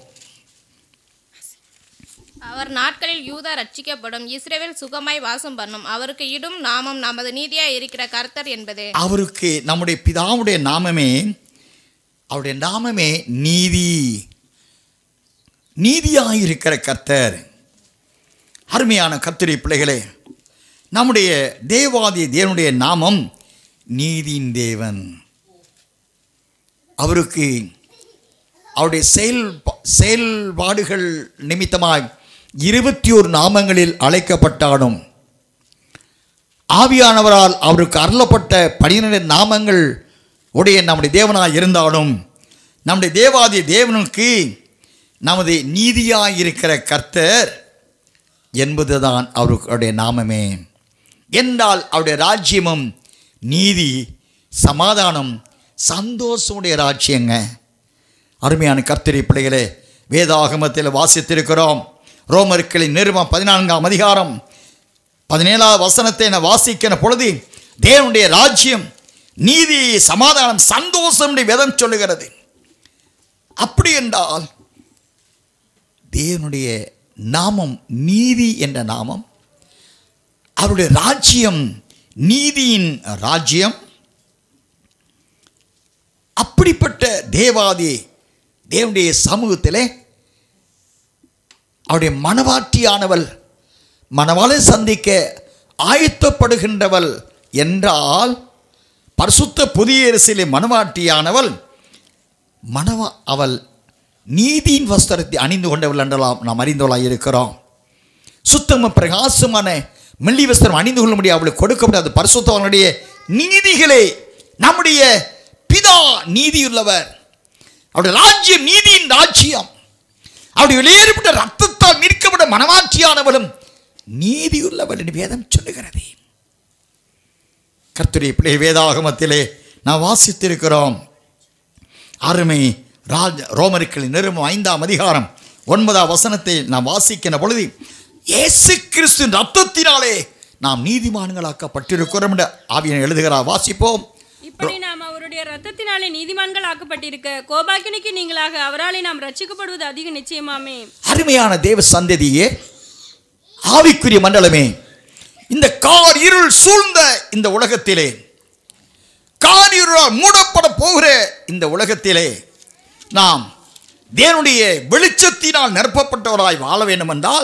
அவர் நாட்களில் யூதா ரட்சிக்கப்படும் இஸ்ரவேல் சுகமாய் வாசம் பண்ணும் அவருக்கு இடும் நாமம் நமது நீதியாய் இருக்கிற கர்த்தர் என்பதே அவருக்கு நம்முடைய பிதாவுடைய நாமமே அவருடைய நாமமே நீதி நீதியாயிருக்கிற கர்த்தர் அருமையான கர்த்தரி பிள்ளைகளே நம்முடைய தேவாதி தேவனுடைய நாமம் நீதியின் தேவன் அவருக்கு அவருடைய செயல் செயல்பாடுகள் நிமித்தமாய் இருபத்தி ஒரு நாமங்களில் அழைக்கப்பட்டாலும் ஆவியானவரால் அவருக்கு அருளப்பட்ட பனிரெண்டு நாமங்கள் உடைய நம்முடைய தேவனாய் இருந்தாலும் நம்முடைய தேவாதி தேவனுக்கு நமது நீதியாய் இருக்கிற கர்த்தர் என்பதுதான் அவருடைய நாமமே என்றால் அவருடைய ராஜ்யமும் நீதி சமாதானம் சந்தோஷமுடைய ராஜ்யங்க அருமையான கர்த்தரி பிள்ளைகளே வேதாகமத்தில் வாசித்திருக்கிறோம் ரோமர்களின் நிறுவம் பதினான்காம் அதிகாரம் பதினேழாவது வசனத்தை நான் வாசிக்கிற பொழுது தேவனுடைய ராஜ்யம் நீதி சமாதானம் சந்தோஷம் என்று வேதம் சொல்லுகிறது அப்படி என்றால் தேவனுடைய நாமம் நீதி என்ற நாமம் அவருடைய ராஜ்யம் நீதியின் ராஜ்யம் அப்படிப்பட்ட தேவாதி தேவனுடைய சமூகத்திலே அவருடைய மனவாட்டியானவள் மணவாளை சந்திக்க ஆயத்தப்படுகின்றவள் என்றால் பரிசுத்த புதிய அரசியலே மனவாட்டியானவள் மனவா அவள் நீதியின் வஸ்திரத்தை அணிந்து கொண்டவள் என்றெல்லாம் நாம் அறிந்தவளாக இருக்கிறோம் சுத்தம பிரகாசமான மெல்லி வஸ்திரம் அணிந்து கொள்ள முடியாது அவளுக்கு கொடுக்கப்படாத பரிசுத்தவனுடைய நீதிகளே நம்முடைய பிதா நீதியுள்ளவர் அவருடைய ராஜ்யம் நீதியின் ராஜ்யம் அவருடைய வெளியேறப்பட்ட ரத்தத்தால் மீட்கப்பட்ட மனமாட்சியானவளும் நீதியுள்ளவள் என்று வேதம் சொல்லுகிறது கர்த்தருடைய பிள்ளை வேதாகமத்திலே நாம் வாசித்திருக்கிறோம் அருமை ராஜ ரோமருக்களின் நிறுவனம் ஐந்தாம் அதிகாரம் ஒன்பதாம் வசனத்தை நாம் வாசிக்கிற பொழுது இயேசு கிறிஸ்துவின் ரத்தத்தினாலே நாம் நீதிமான்களாக்கப்பட்டிருக்கிறோம் என்று ஆவியன் எழுதுகிறார் வாசிப்போம் இப்படி நாம் அவருடைய ரத்தத்தினாலே நீதிமான்கள் ஆக்கப்பட்டிருக்க கோபாக்கினிக்கு நீங்களாக அவராலே நாம் ரட்சிக்கப்படுவது அதிக நிச்சயமாமே அருமையான தேவ சந்ததியே ஆவிக்குரிய மண்டலமே இந்த கார் இருள் சூழ்ந்த இந்த உலகத்திலே கார் இருளால் மூடப்பட போகிற இந்த உலகத்திலே நாம் தேவனுடைய வெளிச்சத்தினால் நிரப்பப்பட்டவராய் வாழ வேண்டும் என்றால்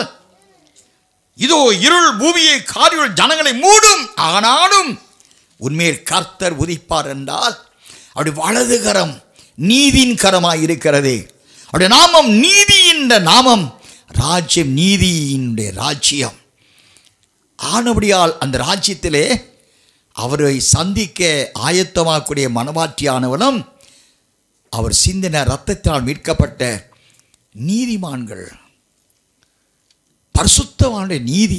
இதோ இருள் பூமியை காரியுள் ஜனங்களை மூடும் ஆனாலும் உண்மையில் கர்த்தர் உதிப்பார் என்றால் அப்படி வலது கரம் நீதியின் கரமாய் இருக்கிறது அவருடைய நாமம் நீதி என்ற நாமம் ராஜ்யம் நீதியினுடைய ராஜ்யம் ஆனபடியால் அந்த ராஜ்யத்திலே அவரை சந்திக்க ஆயத்தமாகக்கூடிய மனவாட்டியானவனும் அவர் சிந்தின ரத்தத்தினால் மீட்கப்பட்ட நீதிமான்கள் பரிசுத்தவானுடைய நீதி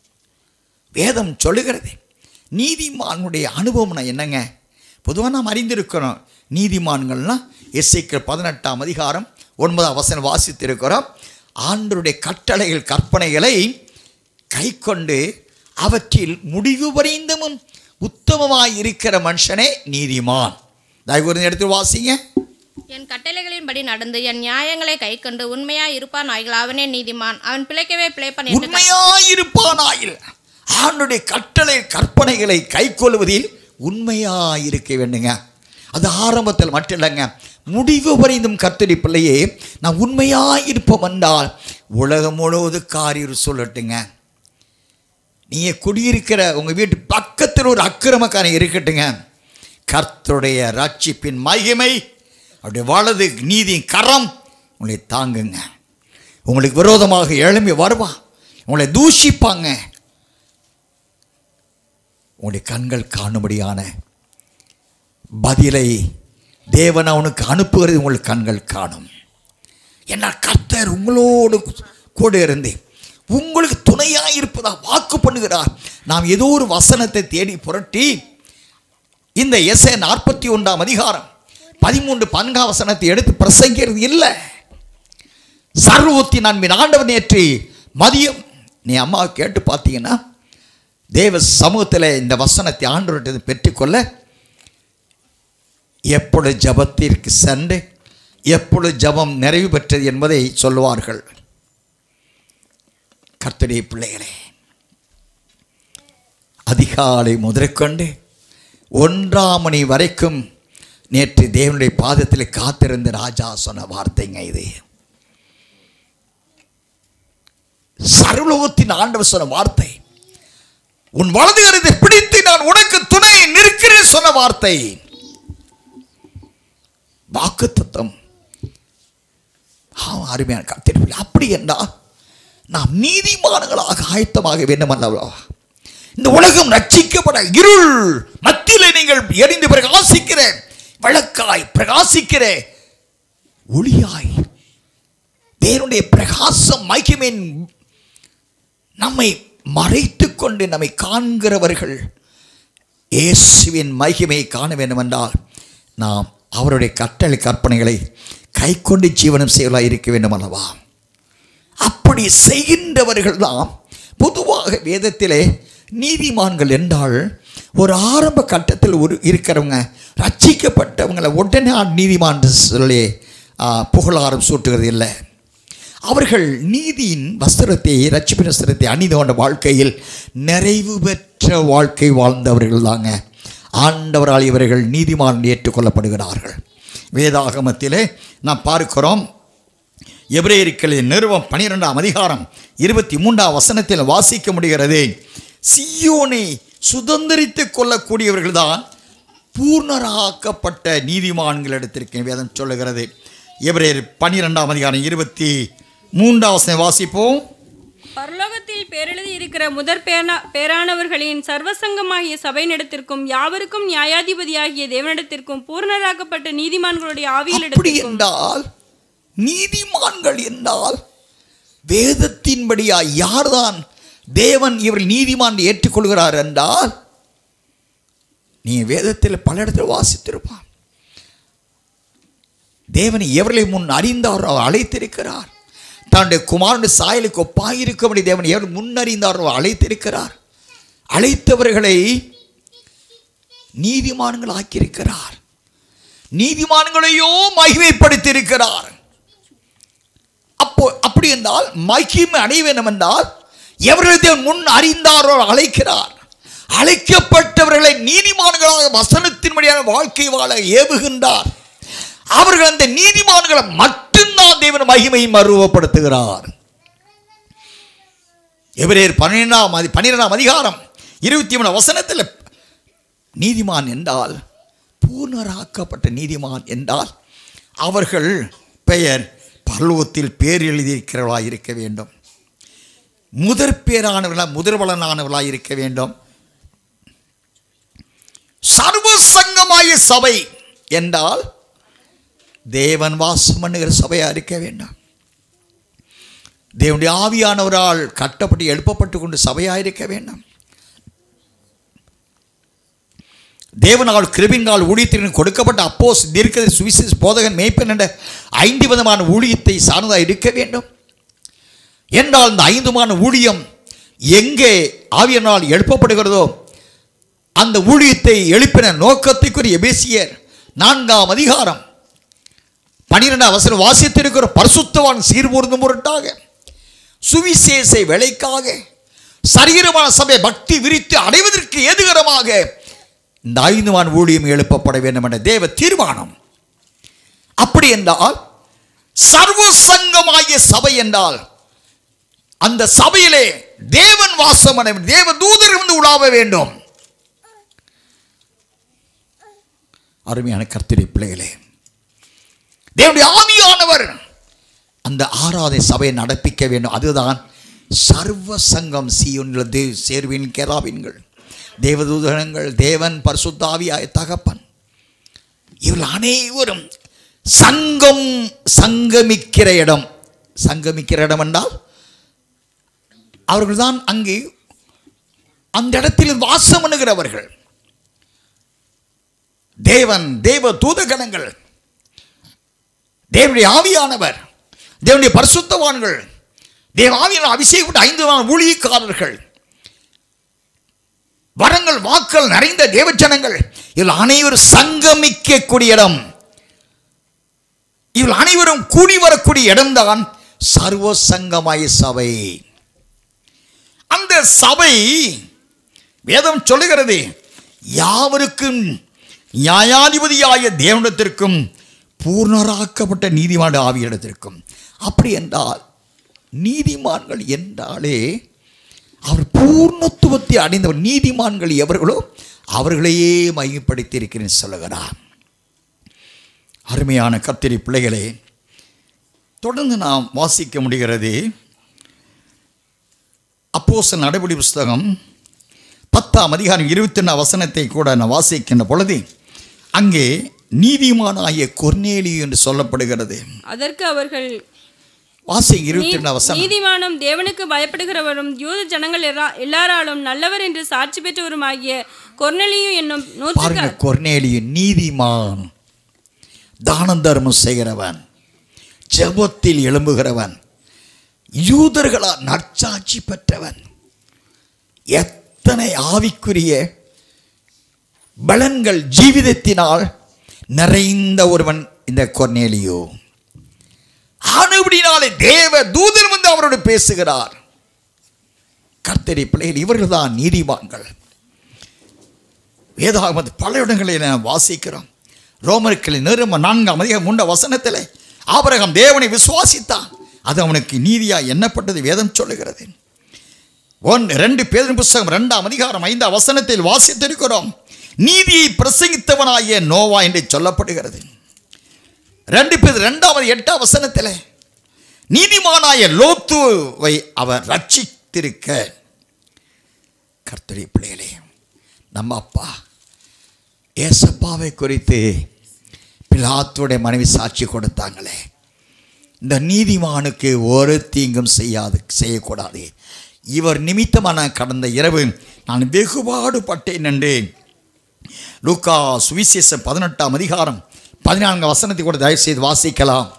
வேதம் சொல்லுகிறது நீதிமானுடைய அனுபவம்னா என்னங்க பொதுவாக நாம் அறிந்திருக்கிறோம் நீதிமான்கள்னால் எஸ்ஐக்கள் பதினெட்டாம் அதிகாரம் ஒன்பதாம் வசனம் வாசித்திருக்கிறோம் ஆண்டருடைய கட்டளைகள் கற்பனைகளை கைக்கொண்டு அவற்றில் முடிவு வரைந்தமும் உத்தமமாய் இருக்கிற மனுஷனே நீதிமான் தயவு எடுத்து வாசிங்க என் கட்டளைகளின்படி நடந்து என் நியாயங்களை கைக்கொண்டு உண்மையாய் இருப்பான் ஆகில் அவனே நீதிமான் அவன் பிழைக்கவே பிழைப்பான் என்று கர்த்தர் உண்மையாயிருப்பானாயில் ஆண்டுடைய கட்டளை கற்பனைகளை கைக்கொள்வதில் உண்மையாயிருக்க வேண்டுங்க அது ஆரம்பத்தில் மட்டும் இல்லைங்க முடிவு வரைந்தும் கர்த்தரி பிள்ளையே நான் உண்மையாயிருப்போம் என்றால் உலகம் முழுவது காரியம் சொல்லட்டுங்க நீங்கள் குடியிருக்கிற உங்கள் வீட்டு பக்கத்தில் ஒரு அக்கிரமக்காரன் இருக்கட்டுங்க கர்த்தருடைய ரட்சிப்பின் மகிமை அவருடைய வலது நீதியின் கரம் உங்களை தாங்குங்க உங்களுக்கு விரோதமாக எழும்பி வருவான் உங்களை தூஷிப்பாங்க உங்களுடைய கண்கள் காணும்படியான பதிலை தேவன் அவனுக்கு அனுப்புகிறது உங்கள் கண்கள் காணும் என்ன கர்த்தர் உங்களோடு கூட இருந்து உங்களுக்கு துணையாக இருப்பதா வாக்கு பண்ணுகிறார் நாம் ஏதோ ஒரு வசனத்தை தேடி புரட்டி இந்த எஸ்ஏ நாற்பத்தி ஒன்றாம் அதிகாரம் பதிமூன்று பன்காம் வசனத்தை எடுத்து பிரசங்கிறது இல்லை சர்வத்தி நன்மை ஆண்டவர் நேற்று மதியம் நீ அம்மா கேட்டு பார்த்தீங்கன்னா தேவ சமூகத்தில் இந்த வசனத்தை ஆண்டவர்கிட்ட பெற்றுக்கொள்ள எப்பொழுது ஜபத்திற்கு சென்று எப்பொழுது ஜபம் நிறைவு பெற்றது என்பதை சொல்லுவார்கள் கர்த்தருடைய பிள்ளைகளே அதிகாலை முதற்கொண்டு ஒன்றாம் மணி வரைக்கும் நேற்று தேவனுடைய பாதத்தில் காத்திருந்த ராஜா சொன்ன வார்த்தைங்க இது சர்வலோகத்தின் ஆண்டவர் சொன்ன வார்த்தை உன் வலது கருத்தை பிடித்து நான் உனக்கு துணை நிற்கிறேன் சொன்ன வார்த்தை வாக்கு தத்துவம் அருமையான கத்திரி அப்படி என்றால் நாம் நீதிமான்களாக ஆயத்தமாக வேண்டும் அல்லவா இந்த உலகம் ரட்சிக்கப்பட இருள் மத்தியில் நீங்கள் எரிந்து பிரகாசிக்கிற விளக்காய் பிரகாசிக்கிற ஒளியாய் தேவனுடைய பிரகாசம் மைக்கமேன் நம்மை மறைத்துக் கொண்டு நம்மை காண்கிறவர்கள் இயேசுவின் மகிமையை காண வேண்டும் என்றால் நாம் அவருடைய கட்டளை கற்பனைகளை கை கொண்டு ஜீவனம் செய்வதாக இருக்க வேண்டும் அல்லவா அப்படி செய்கின்றவர்கள் தான் பொதுவாக வேதத்திலே நீதிமான்கள் என்றால் ஒரு ஆரம்ப கட்டத்தில் ஒரு இருக்கிறவங்க ரட்சிக்கப்பட்டவங்களை உடனே நீதிமான் சொல்லி ஆ, புகழாரம் சூட்டுகிறது இல்லை அவர்கள் நீதியின் வஸ்திரத்தை ரட்சிப்பின் வஸ்திரத்தை அணிந்து கொண்ட வாழ்க்கையில் நிறைவு பெற்ற வாழ்க்கை வாழ்ந்தவர்கள் தாங்க ஆண்டவரால் இவர்கள் நீதிமான் ஏற்றுக்கொள்ளப்படுகிறார்கள் வேதாகமத்திலே நாம் பார்க்கிறோம் எபிரேயர்களின் நிறுவம் பனிரெண்டாம் அதிகாரம் இருபத்தி மூன்றாம் வசனத்தில் வாசிக்க முடிகிறது சியோனை சுதந்திரித்துக் கொள்ளக்கூடியவர்கள் தான் பூர்ணராக்கப்பட்ட நீதிமான்களிடத்திற்கு வேதம் சொல்லுகிறது எபிரேயர் பனிரெண்டாம் அதிகாரம் இருபத்தி மூன்றாம் வசனம் வாசிப்போம் பரலோகத்தில் பேரெழுதி இருக்கிற முதற் பேரா பேரானவர்களின் சர்வசங்கமாகிய சபையினிடத்திற்கும் யாவருக்கும் நியாயாதிபதியாகிய தேவனிடத்திற்கும் பூர்ணராக்கப்பட்ட நீதிமான்களுடைய அப்படி ஆவியலிடத்திற்கும் என்றால் நீதிமான்கள் என்றால் வேதத்தின்படியா யார்தான் தேவன் இவர் நீதிமான் ஏற்றுக்கொள்கிறார் என்றால் நீ வேதத்தில் பல இடத்தில் வாசித்திருப்பான் தேவனை எவர்களை முன் அறிந்தாரோ அவர் அழைத்திருக்கிறார் தன்னுடைய குமாரனுடைய சாயலுக்கு ஒப்பாயிருக்கபடி தேவன் எவர் முன்னறிந்தாரோ அழைத்திருக்கிறார் அழைத்தவர்களை நீதிமான்கள் ஆக்கியிருக்கிறார் நீதிமான்களையோ மகிமைப்படுத்தியிருக்கிறார் அப்போ அப்படி என்றால் மகிமை அடைய வேண்டும் என்றால் எவர்களை தேவன் முன் அறிந்தாரோ அழைக்கிறார் அழைக்கப்பட்டவர்களை நீதிமான்களாக வசனத்தின்படியான வாழ்க்கை வாழ ஏவுகின்றார் அவர்கள் அந்த நீதிமான்களை மட்டும்தான் தேவன் மகிமை மருவப்படுத்துகிறார் எவரேர் பன்னிரெண்டாம் அதி பன்னிரெண்டாம் அதிகாரம் இருபத்தி மூணு வசனத்தில் நீதிமான் என்றால் பூர்ணராக்கப்பட்ட நீதிமான் என்றால் அவர்கள் பெயர் பரலோகத்தில் பேர் எழுதியிருக்கிறவர்களாக இருக்க வேண்டும் முதற் பேரானவர்களாக முதல்வலனானவர்களாக இருக்க வேண்டும் சர்வ சங்கமாய சபை என்றால் தேவன் வாசம் பண்ணுகிற சபையாக இருக்க வேண்டாம் தேவனுடைய ஆவியானவரால் கட்டப்பட்டு எழுப்பப்பட்டு கொண்டு சபையாக இருக்க வேண்டாம் தேவனால் கிருபினால் ஊழியத்திற்கு கொடுக்கப்பட்ட அப்போஸ் தீர்க்கதரிசி சுவிசேஷ போதகன் மேய்ப்பன் என்ற ஐந்து விதமான ஊழியத்தை சார்ந்ததாக இருக்க வேண்டும் என்றால் இந்த ஐந்துமான ஊழியம் எங்கே ஆவியனால் எழுப்பப்படுகிறதோ அந்த ஊழியத்தை எழுப்பின நோக்கத்துக்குரிய எபேசியர் நான்காம் அதிகாரம் பனிரெண்டாம் வசனம் வாசித்திருக்கிற பரிசுத்தவான் சீர்பூர்ந்து முரட்டாக சுவிசேஷ வேலைக்காக சரீரமான சபை பக்தி விரித்து அடைவதற்கு ஏதுகரமாக இந்த ஐந்துவான் ஊழியம் எழுப்பப்பட வேண்டும் என்ற தேவ தீர்மானம் அப்படி என்றால் சர்வ சங்கமாகிய சபை என்றால் அந்த சபையிலே தேவன் வாசம் பண்ண வேண்டும். தேவ தூதர் வந்து உலாவ வேண்டும் அருமையான கர்த்தரி பிள்ளைகளே தேவனுடைய ஆவியானவர் அந்த ஆராதை சபையை நடப்பிக்க வேண்டும் அதுதான் சர்வ சங்கம் சீயுன்றது சேர்வின் கேராவின்கள் தேவதூதனங்கள் தேவன் பரிசுத்தாவியாய தகப்பன் இவர்கள் அனைவரும் சங்கம் சங்கமிக்கிற இடம் சங்கமிக்கிற இடம் என்றால் அவர்கள்தான் அங்கு அந்த இடத்தில் வாசம் பண்ணுகிறவர்கள் தேவன் தேவ தூதகணங்கள் தேவனுடைய ஆவியானவர் தேவனுடைய பரிசுத்தவான்கள் தேவ ஆவியான அபிஷேகப்பட்ட ஐந்து நாள் ஊழியக்காரர்கள் வரங்கள் வாக்கள் நிறைந்த தேவஜனங்கள் இதில் அனைவரும் சங்கமிக்கக்கூடிய இடம் இவள் அனைவரும் கூடி வரக்கூடிய இடம்தான் சர்வ சங்கமாய சபை அந்த சபை வேதம் சொல்லுகிறது யாவருக்கும் நியாயாதிபதியாய தேவனிடத்திற்கும் பூர்ணராக்கப்பட்ட நீதிமான ஆவியிடத்திற்கும் அப்படி என்றால் நீதிமான்கள் என்றாலே அவர் பூர்ணத்துவத்தை அடைந்தவர் நீதிமான்கள் எவர்களோ அவர்களையே மையப்படுத்தி இருக்கிறேன் சொல்லுகிறார் அருமையான கத்திரி பிள்ளைகளே தொடர்ந்து நாம் வாசிக்க முடிகிறது அப்போஸ்தலர் நடபடி புஸ்தகம் பத்தாம் அதிகாரம் இருபத்தி ஒன்று வசனத்தை கூட நான் வாசிக்கின்ற பொழுது அங்கே நீதிமானாகிய கொர்நேலி என்று சொல்லப்படுகிறது அதற்கு அவர்கள் வாசி இருபத்தி நீ- ஒன்று வசனம் நீதிமானும் தேவனுக்கு பயப்படுகிறவரும் யூத ஜனங்கள் எல்லா- எல்லாராலும் நல்லவர் என்று சாட்சி பெற்றவருமாகிய கொர்நெலியும் என்னும் நூற்றுக்கு பாருங்க கொர்நேலியு நீதிமான் தான தர்மம் செய்கிறவன் ஜெபத்தில் எழும்புகிறவன் யூதர்களால் நற்சாட்சி பெற்றவன் எத்தனை ஆவிக்குரிய பலன்கள் ஜீவிதத்தினால் நிறைந்த ஒருவன் இந்த கொர்நேலியோ ஆனபடினாலே தேவ தூதன் வந்து அவரோடு பேசுகிறார் கர்த்தரி பிள்ளைகள் இவர்கள்தான் நீதிமான்கள் வேதாகமது பல இடங்களில் நாம் வாசிக்கிறோம் ரோமர்களின் நிரும நான்காம் அதிகம் முண்ட வசனத்தில் ஆபரகம் தேவனை விசுவாசித்தான் அது அவனுக்கு நீதியாக எண்ணப்பட்டது வேதம் சொல்லுகிறது ஒன் ரெண்டு பேரின் புஸ்தகம் ரெண்டாம் அதிகாரம் ஐந்தாம் வசனத்தில் வாசித்திருக்கிறோம் நீதியை பிரசங்கித்தவனாகிய நோவா என்று சொல்லப்படுகிறது ரெண்டு பேர் ரெண்டாவது எட்டாம் வசனத்தில் நீதிமானாய லோத்துவை அவர் ரட்சித்திருக்க கர்த்தரி பிள்ளைகளே நம்ம அப்பா ஏசப்பாவை குறித்து பிலாத்துடைய மனைவி சாட்சி கொடுத்தாங்களே இந்த நீதிமானுக்கு ஒரு தீங்கும் செய்யாது செய்யக்கூடாது இவர் நிமித்தமாக நான் கடந்த இரவு நான் வெகுபாடுபட்டேன் என்று லூக்கா சுவிசேஷம் பதினெட்டாம் அதிகாரம் பதினான்கு வசனத்தை கூட தயவு செய்து வாசிக்கலாம்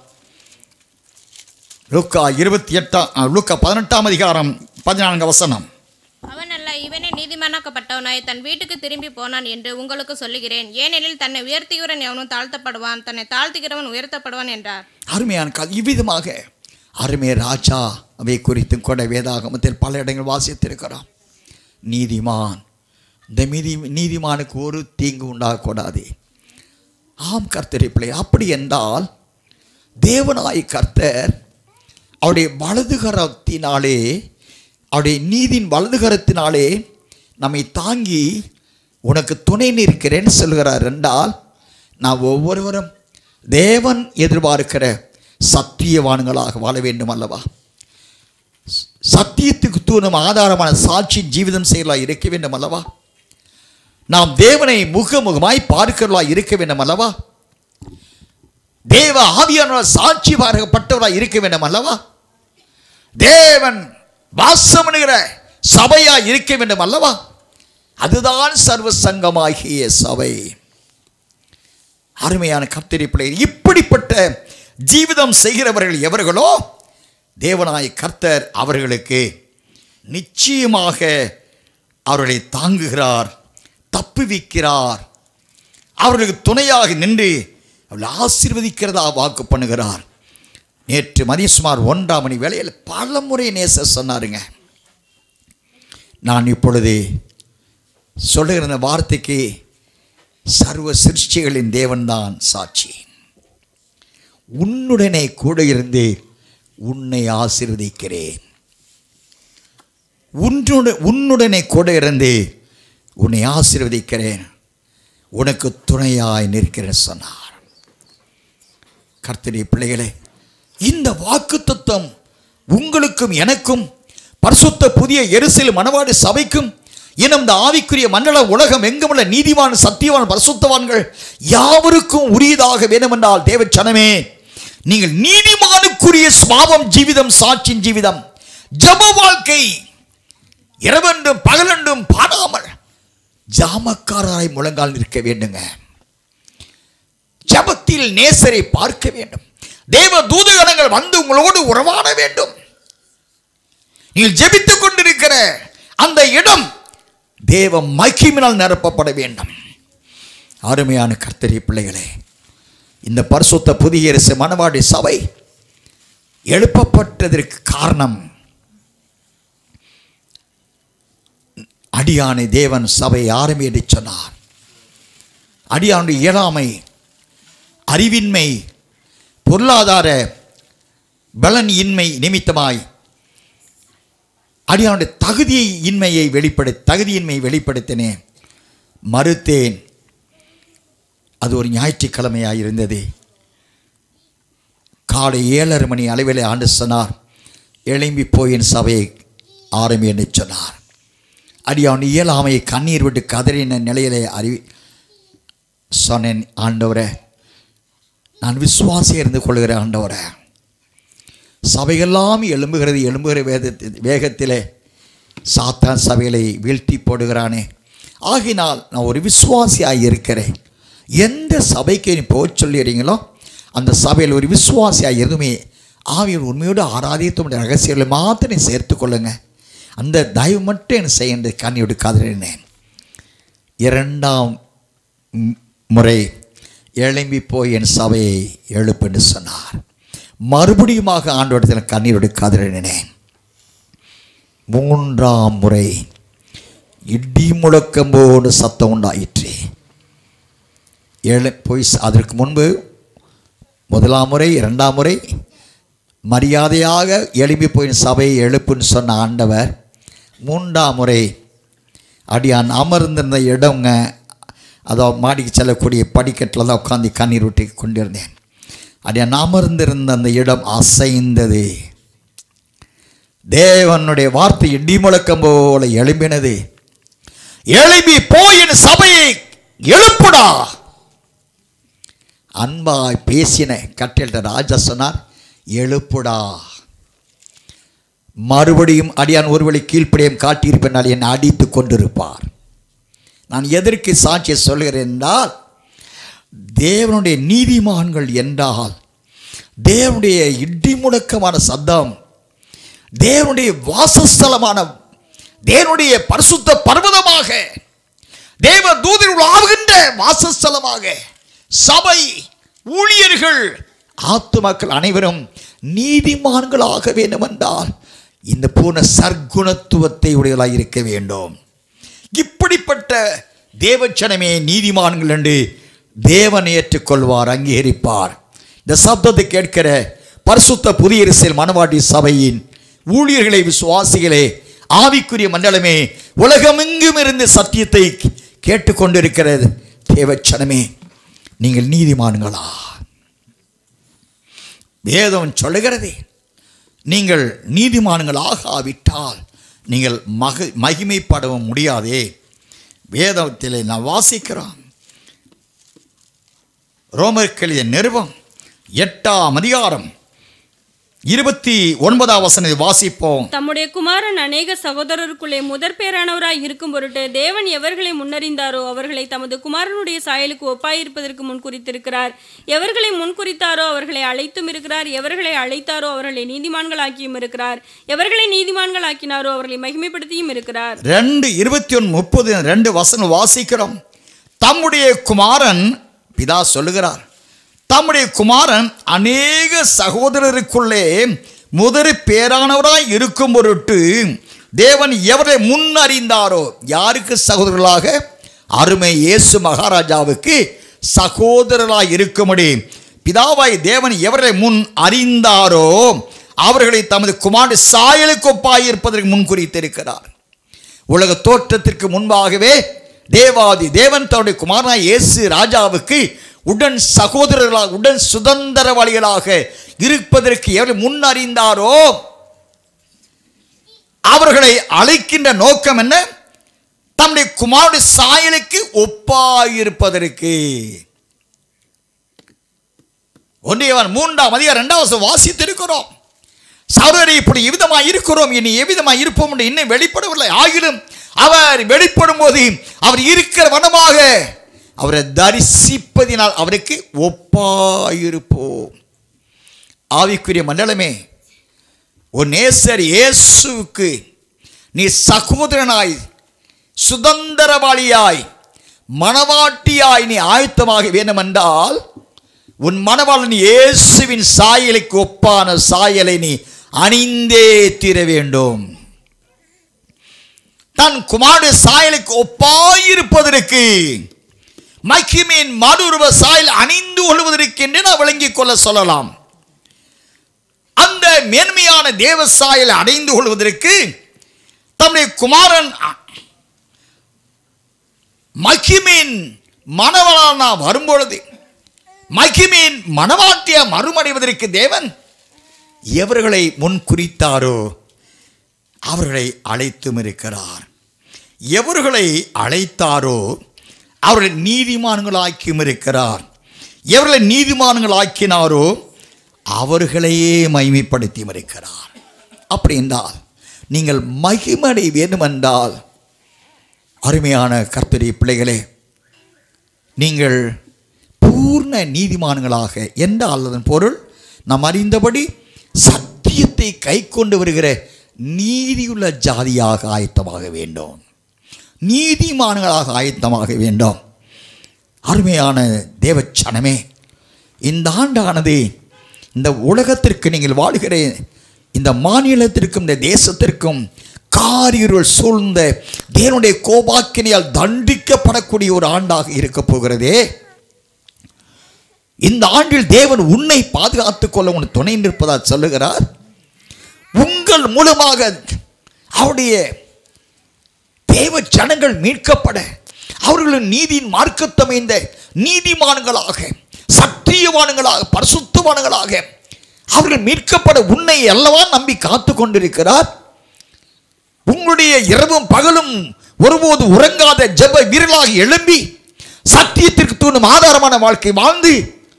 லூக்கா இருபத்தி எட்டாம் அஹ், லூக்கா பதினெட்டாம் அதிகாரம் பதினான்கு வசனம் அவன் அல்ல இவனே நீதிமானாக்கப்பட்டவனாய் தன் வீட்டுக்கு திரும்பி போனான் என்று உங்களுக்கு சொல்லுகிறேன் ஏனெனில் தன்னை உயர்த்துகிறவன் எவனும் தாழ்த்தப்படுவான் தன்னை தாழ்த்துகிறவன் உயர்த்தப்படுவான் என்றார் அருமையான கால் இவ்விதமாக அருமை ராஜா அவை குறித்தும் கூட வேதாகமத்தில் பல இடங்கள் வாசித்திருக்கிறோம் நீதிமான் இந்த மீதி நீதிமானுக்கு ஒரு தீங்கு உண்டாகக்கூடாது ஆம் கர்த்தரை பிள்ளை அப்படி என்றால் தேவனாய் கர்த்தர் அவருடைய வலதுகரத்தினாலே அவருடைய நீதியின் வலதுகரத்தினாலே நம்மை தாங்கி உனக்கு துணை நிற்கிறேன்னு சொல்கிறார் என்றால் நான் ஒவ்வொருவரும் தேவன் எதிர்பார்க்கிற சத்தியவான்களாக வாழ வேண்டும் அல்லவா சத்தியத்துக்கு தூணும் ஆதாரமான சாட்சி ஜீவிதம் செய்யலாம் இருக்க வேண்டும் அல்லவா நாம் தேவனை முகமுகமாய் பார்க்கிறவர்களாய் இருக்க வேண்டும் அல்லவா தேவ ஆவியானவர் சாட்சி பார்க்கப்பட்டவராய் இருக்க வேண்டும் அல்லவா தேவன் வாசமணுகிற சபையாய் இருக்க வேண்டும் அல்லவா அதுதான் சர்வ சங்கமாகிய சபை அருமையான கர்த்தரி பிள்ளைகள் இப்படிப்பட்ட ஜீவிதம் செய்கிறவர்கள் எவர்களோ தேவனாய் கர்த்தர் அவர்களுக்கு நிச்சயமாக அவர்களை தாங்குகிறார் தப்புவிக்கிறார் அவர்களுக்கு துணையாக நின்று அவளை ஆசீர்வதிக்கிறதா வாக்கு பண்ணுகிறார் நேற்று மதியம் சுமார் ஒன்றாம் மணி வேளையில் பல முறை நேச சொன்னாருங்க நான் இப்பொழுது சொல்லுகிற இந்த வார்த்தைக்கு சர்வ சிருஷ்டிகளின் தேவன்தான் சாட்சி உன்னுடனே கூட இருந்து உன்னை ஆசீர்வதிக்கிறேன் உன்னுட உன்னுடனே கூட இருந்து உன்னை ஆசீர்வதிக்கிறேன் உனக்கு துணையாய் நிற்கிறேன் சொன்னார் கர்த்தரி பிள்ளைகளே இந்த வாக்கு உங்களுக்கும் எனக்கும் பரிசுத்த புதிய எருசலேம் மணவாடு சபைக்கும் இன்னும் இந்த ஆவிக்குரிய மண்டல உலகம் எங்குமுள்ள நீதிவான் சத்தியவான் பரிசுத்தவான்கள் யாவருக்கும் உரியதாக வேண்டுமென்றால் தேவச்சனமே நீங்கள் நீதிமானுக்குரிய சுவாபம் ஜீவிதம் சாட்சியின் ஜீவிதம் ஜப வாழ்க்கை இரவென்றும் பகலென்றும் பாடாமல் ஜாமக்காரராய் முழங்கால் நிற்க வேண்டுங்க ஜபத்தில் நேசரை பார்க்க வேண்டும் தேவ தூதகணங்கள் வந்து உங்களோடு உறவாட வேண்டும் நீங்கள் ஜெபித்துக் கொண்டிருக்கிற அந்த இடம் தேவ மகிமினால் நிரப்பப்பட வேண்டும் அருமையான கர்த்தரி பிள்ளைகளே இந்த பரிசுத்த புதிய அரசு மணவாடி சபை எழுப்பப்பட்டதற்கு காரணம் அடியானை தேவன் சபை ஆரம்பி என்று சொன்னார் அடியானுடைய இயலாமை அறிவின்மை பொருளாதார பலன் இன்மை நிமித்தமாய் அடியானுடைய தகுதியை இன்மையை வெளிப்படு தகுதியின்மையை வெளிப்படுத்தினேன் மறுத்தேன் அது ஒரு ஞாயிற்றுக்கிழமையாக இருந்தது காலை ஏழரை மணி அளவில் ஆண்டு சொன்னார் எழும்பி போய் என் சபையை ஆரம்பி என்று சொன்னார் அடியான் இயலாமையை கண்ணீர் விட்டு கதறின நிலையிலே அறிவி சொன்னேன் ஆண்டவரே நான் விசுவாசி இருந்து கொள்கிற ஆண்டவரே சபையெல்லாம் எழும்புகிறது எழும்புகிற வேதத்தில் வேகத்திலே சாத்தான் சபைகளை வீழ்த்தி போடுகிறானே ஆகினால் நான் ஒரு விசுவாசியாக இருக்கிறேன் எந்த சபைக்கு நீ போக சொல்லிடுறீங்களோ அந்த சபையில் ஒரு விசுவாசியாக எதுவுமே ஆவியர் உண்மையோடு ஆராதித்து ரகசியங்களை மாத்திரம் நீ சேர்த்து கொள்ளுங்க அந்த தயவு மட்டும் எனக்கு செய்ய கண்ணியோடு காதலினேன் இரண்டாம் ம், முறை எழும்பி போய் என் சபையை எழுப்புன்னு சொன்னார் மறுபடியுமாக ஆண்டோடத்தில் கண்ணீரோடு காதலினேன் மூன்றாம் முறை இடி முழக்கம்போடு சத்தம் உண்டாயிற்று எழு போய் ச- அதற்கு முன்பு முதலாம் முறை இரண்டாம் முறை மரியாதையாக எழுப்பி போய் சபையை எழுப்புன்னு சொன்ன ஆண்டவர் மூன்றாம் முறை அடியான் அமர்ந்திருந்த இடங்க அதோ மாடிக்கு செல்லக்கூடிய படிக்கட்டில் தான் உட்காந்து கண்ணீர் விட்டு கொண்டிருந்தேன் அடியான் அமர்ந்திருந்த அந்த இடம் அசைந்தது தேவனுடைய வார்த்தை இடி முழக்கம் போல எழும்பினது எழும்பி போய் என் சபையை எழுப்புடா அன்பாய் பேசின கட்டில்ட ராஜா சொன்னார் எழுப்புடா மறுபடியும் அடியான் ஒருவழி கீழ்ப்படியும் காட்டியிருப்பனால் என்னை அடித்து கொண்டிருப்பார் நான் எதற்கு சாட்சியை சொல்கிறேன் என்றால் தேவனுடைய நீதிமான்கள் என்றால் தேவனுடைய இடி முழக்கமான சத்தம் தேவனுடைய வாசஸ்தலமான தேவனுடைய பரிசுத்த பர்வதமாக தேவ தூதர்கள் ஆகின்ற வாசஸ்தலமாக சபை ஊழியர்கள் ஆத்துமாக்கள் அனைவரும் நீதிமான்களாக வேண்டும் என்றால் இந்த பூர்ண சர்க்குணத்துவத்தை உடையவர்களாக இருக்க வேண்டும் இப்படிப்பட்ட தேவச்சனமே நீதிமான்கள் என்று தேவன் ஏற்றுக்கொள்வார் அங்கீகரிப்பார் இந்த சப்தத்தை கேட்கிற பரிசுத்த புதிய அரசியல் மனவாட்டி சபையின் ஊழியர்களை விசுவாசிகளே ஆவிக்குரிய மண்டலமே உலகமெங்கும் இருந்து சத்தியத்தை கேட்டுக்கொண்டிருக்கிறது தேவச்சனமே நீங்கள் நீதிமான்களா வேதம் சொல்லுகிறதே நீங்கள் நீதிமான்களாக ஆவிட்டால் நீங்கள் மக மகிமைப்படவும் முடியாதே வேதத்தில் நான் வாசிக்கிறோம் ரோமர்களிய நிறுவம் எட்டாம் அதிகாரம் இருபத்தி ஒன்பதாம் வசனத்தை வாசிப்போம் தம்முடைய குமாரன் அநேக சகோதரருக்குள்ளே முதற் பேரானவராய் இருக்கும் பொருட்டு தேவன் எவர்களை முன்னறிந்தாரோ அவர்களை தமது குமாரனுடைய சாயலுக்கு ஒப்பாயிருப்பதற்கு முன் குறித்திருக்கிறார் எவர்களை முன் குறித்தாரோ அவர்களை அழைத்தும் இருக்கிறார் எவர்களை அழைத்தாரோ அவர்களை நீதிமான்களாக்கியும் இருக்கிறார் எவர்களை நீதிமான்களாக்கினாரோ அவர்களை மகிமைப்படுத்தியும் இருக்கிறார் ரெண்டு இருபத்தி ஒன்று முப்பது ரெண்டு வசனம் வாசிக்கிறோம் தம்முடைய குமாரன் பிதா சொல்லுகிறார் தம்முடைய குமாரன் அநேக சகோதரருக்குள்ளே முதற் பேரானவராய் இருக்கும் பொருட்டு தேவன் எவரை முன்னறிந்தாரோ யாருக்கு சகோதரர்களாக அருமை இயேசு மகாராஜாவுக்கு சகோதரராய் இருக்கும்படி பிதாவாய் தேவன் எவரை முன் அறிந்தாரோ அவர்களை தமது குமாரன் சாயலுக்கு ஒப்பாயிருப்பதற்கு முன் குறித்திருக்கிறார் உலக தோற்றத்திற்கு முன்பாகவே தேவாதி தேவன் தன்னுடைய குமாரனாய் இயேசு ராஜாவுக்கு உடன் சகோதரர்களாக உடன் சுதந்திரவாளிகளாக இருப்பதற்கு எவர் முன் அறிந்தாரோ அவர்களை அழைக்கின்ற நோக்கம் என்ன தம்முடைய குமாரனுடைய சாயலுக்கு ஒப்பாயிருப்பதற்கு ஒன்றியவன் மூன்றாம் அதிகாரம் இரண்டாவது வாசித்திருக்கிறோம் சகோதரி இப்படி எவ்விதமாய் இருக்கிறோம் இனி எவ்விதமாய் இருப்போம் என்று இன்னும் வெளிப்படவில்லை ஆகிலும் அவர் வெளிப்படும் போது அவர் இருக்கிற வனமாக அவரை தரிசிப்பதினால் அவருக்கு ஒப்பாயிருப்போம் ஆவிக்குரிய மண்டலமே உன் நேசர் இயேசுவுக்கு நீ சகோதரனாய் சுதந்திரவாளியாய் மணவாட்டியாய் நீ ஆயத்தமாக வேண்டுமென்றால் உன் மணவாளன் இயேசுவின் சாயலுக்கு ஒப்பான சாயலை நீ அணிந்தே தீர வேண்டும் தன் குமாரனுடைய சாயலுக்கு ஒப்பாயிருப்பதற்கு மகிமையின் மறுரூப சாயல் அணிந்து கொள்வதற்கு என்று நான் விளங்கிக் கொள்ள சொல்லலாம் அந்த மேன்மையான தேவ சாயலை அடைந்து கொள்வதற்கு தம்முடைய குமாரன் மகிமின் மணவளான வரும்பொழுது மகிமின் மணவாட்டிய மறுமடைவதற்கு தேவன் எவர்களை முன் குறித்தாரோ அவர்களை அழைத்தும் இருக்கிறார் எவர்களை அழைத்தாரோ அவர்களை நீதிமான்களாக்கியும் இருக்கிறார் எவர்களை நீதிமான்களாக்கினாரோ அவர்களையே மகிமைப்படுத்தியும் இருக்கிறார் அப்படி என்றால் நீங்கள் மகிமடை வேண்டுமென்றால் அருமையான கர்த்தரி பிள்ளைகளே நீங்கள் பூர்ண நீதிமான்களாக எந்த அல்லதன் பொருள் நாம் அறிந்தபடி சத்தியத்தை கை கொண்டு வருகிற நீதியுள்ள ஜாதியாக ஆயத்தமாக வேண்டும் நீதிமான்களாக ஆயத்தமாக வேண்டும் அருமையான தேவச்சனமே இந்த ஆண்டானது இந்த உலகத்திற்கு நீங்கள் வாழ்கிற இந்த மாநிலத்திற்கும் இந்த தேசத்திற்கும் காரிருள் சூழ்ந்த தேவனுடைய கோபாக்கினியால் தண்டிக்கப்படக்கூடிய ஒரு ஆண்டாக இருக்க போகிறதே இந்த ஆண்டில் தேவன் உன்னை பாதுகாத்துக் கொள்ள உன் துணை நிற்பதாக சொல்லுகிறார் உங்கள் மூலமாக அவருடைய தேவ ஜனங்கள் மீட்கப்பட அவர்களின் நீதியின் மார்க்கத்தமைந்த நீதிமான்களாக சத்தியவான்களாக பரிசுத்தவான்களாக அவர்கள் மீட்கப்பட உன்னை அல்லவா நம்பி காத்து கொண்டிருக்கிறார் உங்களுடைய இரவும் பகலும் ஒருபோது உறங்காத ஜெப வீரலாக எழும்பி சத்தியத்திற்கு தூண்டும் ஆதாரமான வாழ்க்கை வாழ்ந்து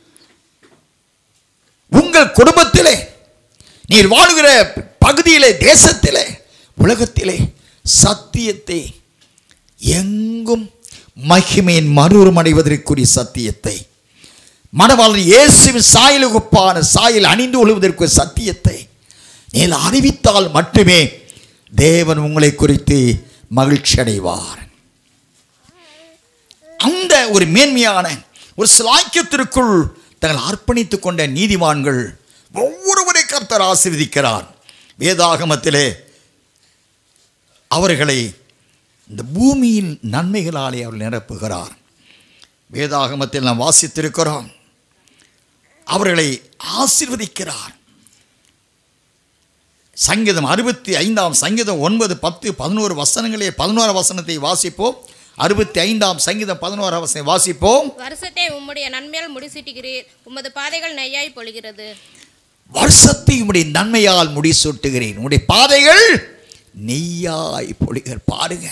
உங்கள் குடும்பத்திலே நீர் வாழுகிற பகுதியிலே தேசத்திலே உலகத்திலே சத்தியத்தை எங்கும் மகிமையின் மறுரமடைவதற்குரிய சத்தியத்தை மணவாளன் இயேசுவின் சாயலுகுப்பான சாயல் அணிந்து கொள்வதற்கு சத்தியத்தை நீர் அறிவித்தால் மட்டுமே தேவன் உங்களை குறித்து மகிழ்ச்சி அடைவார் அந்த ஒரு மேன்மையான ஒரு சிலாக்கியத்திற்குள் தங்கள் அர்ப்பணித்துக் கொண்ட நீதிமான்கள் ஒவ்வொருவரை கர்த்தர் ஆசீர்வதிக்கிறார் வேதாகமத்திலே அவர்களை இந்த பூமியின் நன்மைகளாலே அவர் நிரப்புகிறார் வேதாகமத்தில் நாம் வாசித்திருக்கிறோம் அவர்களை ஆசீர்வதிக்கிறார் சங்கீதம் அறுபத்தி ஐந்தாம் சங்கீதம் ஒன்பது பத்து பதினோரு வசனங்களே பதினோரு வசனத்தை வாசிப்போம் அறுபத்தி ஐந்தாம் சங்கீதம் பதினோரு வசனம் வாசிப்போம் வருஷத்தை உம்முடைய நன்மையால் முடிசூட்டுகிறீர் உமது பாதைகள் நெய்யாய் பொழிகிறது வருஷத்தை உம்முடைய நன்மையால் முடிசூட்டுகிறேன் உம்முடைய பாதைகள் நெய்யாய் பொழிகர் பாருங்க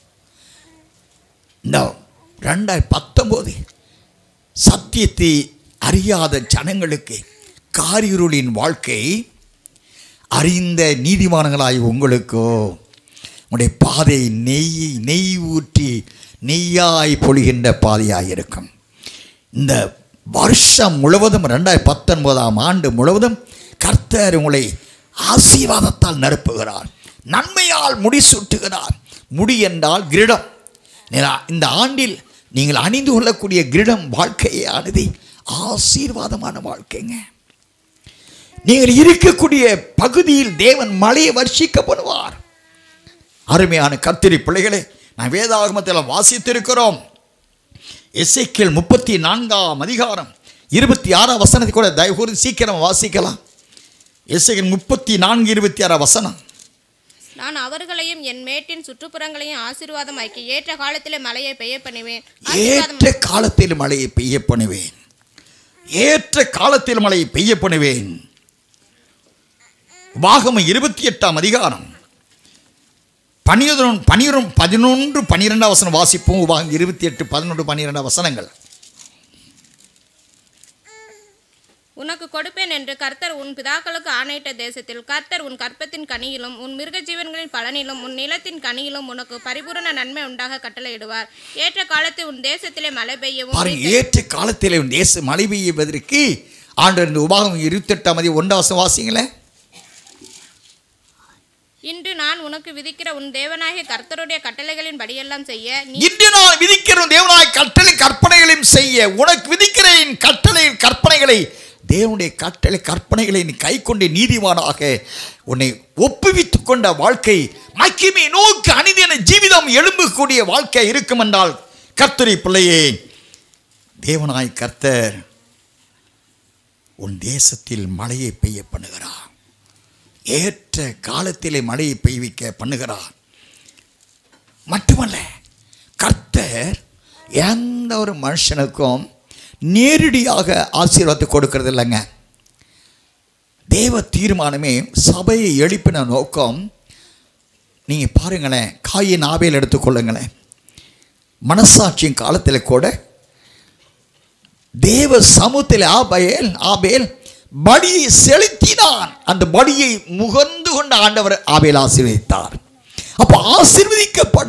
இந்த ரெண்டாயிரத்தி பத்தொம்போது சத்தியத்தை அறியாத ஜனங்களுக்கு காரிருளின் வாழ்க்கை அறிந்த நீதிமான்களாய் உங்களுக்கோ உடைய பாதை நெய் நெய் ஊற்றி நெய்யாய் பொழிகின்ற பாதையாக இருக்கும் இந்த வருஷம் முழுவதும் ரெண்டாயிரத்தி பத்தொன்பதாம் ஆண்டு முழுவதும் கர்த்தர் உங்களை ஆசீர்வாதத்தால் நிரப்புகிறார் நன்மையால் முடிசூட்டுகிறார் முடி என்றால் கிரீடம் நீ- இந்த ஆண்டில் நீங்கள் அணிந்து கொள்ளக்கூடிய கிரீடம் வாழ்க்கையானது ஆசீர்வாதமான வாழ்க்கைங்க நீங்கள் இருக்கக்கூடிய பகுதியில் தேவன் மழையை வர்ஷிக்கப்படுவார் அருமையான கத்திரி பிள்ளைகளே நான் வேதாகமத்தில் வாசித்திருக்கிறோம் எசேக்கியேல் முப்பத்தி நான்காம் அதிகாரம் இருபத்தி ஆறாம் வசனத்தை கூட தயவுகூர்ந்து சீக்கிரம் வாசிக்கலாம் எசேக்கியேல் முப்பத்தி நான்கு இருபத்தி ஆறாம் வசனம் நான் அவர்களையும் என் மேட்டின் சுற்றுப்புறங்களையும் ஆசீர்வாதமாக்கி ஏற்ற காலத்திலே மழையை பெய்ய பண்ணுவேன் ஏற்ற காலத்தில் மழையை பெய்ய பண்ணுவேன் ஏற்ற காலத்தில் மழையை பெய்ய பண்ணுவேன் வாகம இருபத்தி எட்டாம் அதிகாரம் பனிரொன்று பனிரும் பதினொன்று பன்னிரெண்டாம் வசனம் வாசிப்போம் உபாகம் இருபத்தி எட்டு பதினொன்று பன்னிரெண்டாம் வசனங்கள் உனக்கு கொடுப்பேன் என்று கர்த்தர் உன் பிதாக்களுக்கு ஆணையிட்ட தேசத்தில் கர்த்தர் உன் கற்பத்தின் கனியிலும் உன் மிருக ஜீவன்களின் பலனிலும் உன் நிலத்தின் கனியிலும் உனக்கு பரிபூரண நன்மை உண்டாக கட்டளையிடுவார் ஏற்ற காலத்தில் உன் தேசத்திலே மழை பெய்யவும் பாருங்க ஏற்ற காலத்தில் உன் தேச மழை பெய்வதற்கு ஆண்டு இந்த உபாகம் இருபத்தெட்டாம் மதி ஒன்றாம் வசனம் வாசிங்களேன் இன்று நான் உனக்கு விதிக்கிற உன் தேவனாகிய கர்த்தருடைய கட்டளைகளின் படியெல்லாம் செய்ய நீ இன்று நான் விதிக்கிற தேவனாய் கட்டளை கற்பனைகளையும் செய்ய உனக்கு விதிக்கிற என் கட்டளை கற்பனைகளை தேவனுடைய கட்டளை கற்பனைகளை நீ கை கொண்டு நீதிமானாக உன்னை ஒப்புவித்துக் கொண்ட வாழ்க்கை மக்கிமை நோக்கி அனிதின ஜீவிதம் எழும்பக்கூடிய வாழ்க்கை இருக்கும் என்றால் கர்த்தரி பிள்ளையே தேவனாய் கர்த்தர் உன் தேசத்தில் மழையை பெய்ய பண்ணுகிறார் ஏற்ற காலத்திலே மழையை பெய்விக்க பண்ணுகிறார் மட்டுமல்ல கர்த்தர் எந்த ஒரு மனுஷனுக்கும் நேரடியாக ஆசீர்வாதத்தை கொடுக்கறது இல்லைங்க தேவ தீர்மானமே சபையை எழுப்பின நோக்கம் நீங்கள் பாருங்களேன் காயின் ஆபேல் எடுத்துக்கொள்ளுங்களேன் மனசாட்சியின் காலத்தில் கூட தேவ சமூகத்தில் ஆபேல் ஆபேல் படியை செலுத்தினான் அந்த படியை முகர்ந்து கொண்ட ஆண்டவர் ஆபேல் ஆசீர்வதித்தார் அப்போ ஆசீர்வதிக்கப்பட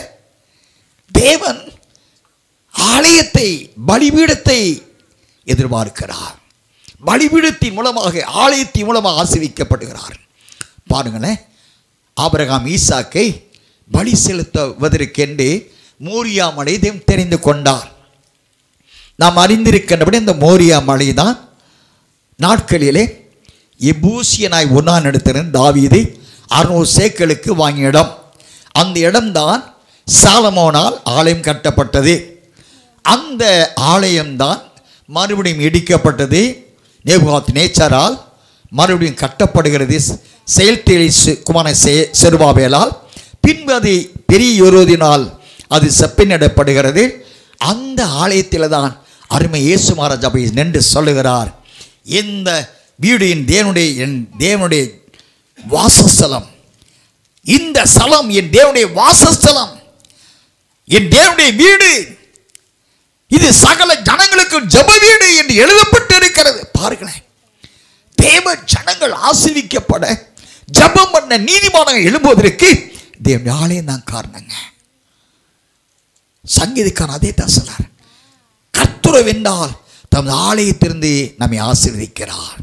தேவன் ஆலயத்தை பலிபீடத்தை எதிர்பார்க்கிறார் பலிபீடத்தின் மூலமாக ஆலயத்தின் மூலமாக ஆசீர்விக்கப்படுகிறார் பாருங்களேன் ஆபிரகாம் ஈசாக்கை பலி செலுத்துவதற்கென்று மோரியா மலை தேவன் தெரிந்து கொண்டார் நாம் அறிந்திருக்கின்றபடி இந்த மோரியா மலை தான் நாட்களிலே எபூசியனாய் ஒன்னான் இடத்திலிருந்து தாவீதை அறுநூறு சேக்களுக்கு வாங்கிய இடம் அந்த இடம்தான் சாலமோனால் ஆலயம் கட்டப்பட்டது அந்த ஆலயம்தான் மறுபடியும் இடிக்கப்பட்டது நேபுகாத் நேச்சரால் மறுபடியும் கட்டப்படுகிறது செயல்தேலி குமார செருபாபேலால் பின்பு அது பெரிய யோரோதினால் அது செப்பினிடப்படுகிறது அந்த ஆலயத்தில் தான் அருமை இயேசு மகாராஜ் அவை நின்று சொல்லுகிறார் இந்த வீடு என் தேவனுடைய என் தேவனுடைய வாசஸ்தலம் இந்த ஸ்தலம் என் தேவனுடைய வாசஸ்தலம் என் தேவனுடைய வீடு இது சகல ஜனங்களுக்கு ஜெப வீடு என்று எழுதப்பட்டு இருக்கிறது பாருங்களேன் தேவ ஜனங்கள் ஆசிரிக்கப்பட ஜெபம் பண்ண நீதிமானங்கள் எழும்புவதற்கு தேவ ஆலயம் தான் காரணங்க சங்கீதக்காரன் அதே தான் சொல்றார் கர்த்துரவென்றால் தமது ஆலயத்திலிருந்து நம்மை ஆசீர்வதிக்கிறார்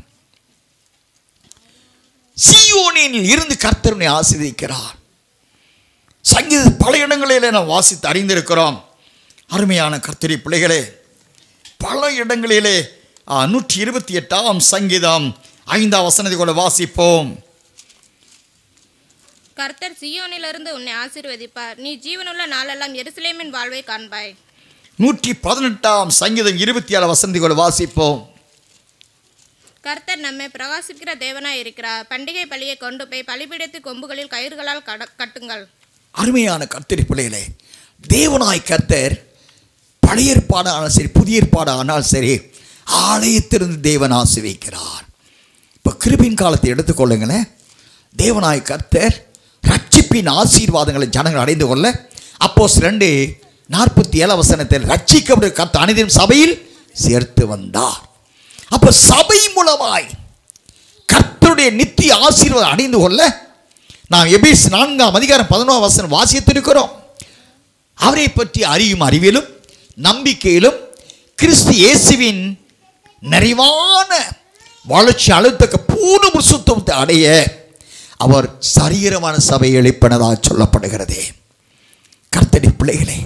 சியோனில் இருந்து கர்த்தருனை ஆசீர்வதிக்கிறார் சங்கீத பல இடங்களிலே நாம் வாசித்து அறிந்திருக்கிறோம் அருமையான கர்த்தரி பிள்ளைகளே பல இடங்களிலே ஆ, நூற்றி இருபத்தி எட்டாம் சங்கீதம் ஐந்தாம் வசனத்தை கூட வாசிப்போம் கர்த்தர் சியோனிலிருந்து உன்னை ஆசீர்வதிப்பார் நீ ஜீவனுள்ள நாளெல்லாம் எருசலேமின் வாழ்வை காண்பாய் நூற்றி பதினெட்டாம் சங்கீதம் இருபத்தி ஏழு வசனத்தை கூட வாசிப்போம் கர்த்தர் நம்மை பிரகாசிக்கிற தேவனாய் இருக்கிறார் பண்டிகை பலியை கொண்டு போய் பலிபீடத்து கொம்புகளில் கயிறுகளால் கட- கட்டுங்கள் அருமையான கர்த்தரி பிள்ளைகளே தேவனாய் கர்த்தர் பழைய ஏற்பாடு ஆனாலும் சரி புதிய ஏற்பாடு ஆனாலும் சரி ஆலயத்திலிருந்து தேவன் ஆசிர்வதிக்கிறார் இப்போ கிருபின் காலத்தை எடுத்துக்கொள்ளுங்களேன் தேவனாய் கர்த்தர் ரட்சிப்பின் ஆசீர்வாதங்களை ஜனங்கள் அடைந்து கொள்ள அப்போஸ் ரெண்டு நாற்பத்தி ஏழாம் வசனத்தில் ரட்சிக்கப்பட்ட கர்த்த அனைத்தையும் சபையில் சேர்த்து வந்தார் அப்போ சபை மூலமாய் கர்த்தருடைய நித்திய ஆசீர்வாதம் அடைந்து கொள்ள நாம் எபிஸ் நான்காம் அதிகாரம் பதினோராம் வசனம் வாசித்திருக்கிறோம் அவரை பற்றி அறியும் அறிவிலும் நம்பிக்கையிலும் கிறிஸ்து இயேசுவின் நிறைவான வளர்ச்சி அழுத்தக்க பூர்ண புருஷத்துவத்தை அடைய அவர் சரீரமான சபை எழுப்பினதாக சொல்லப்படுகிறது கர்த்தடி பிள்ளைகளே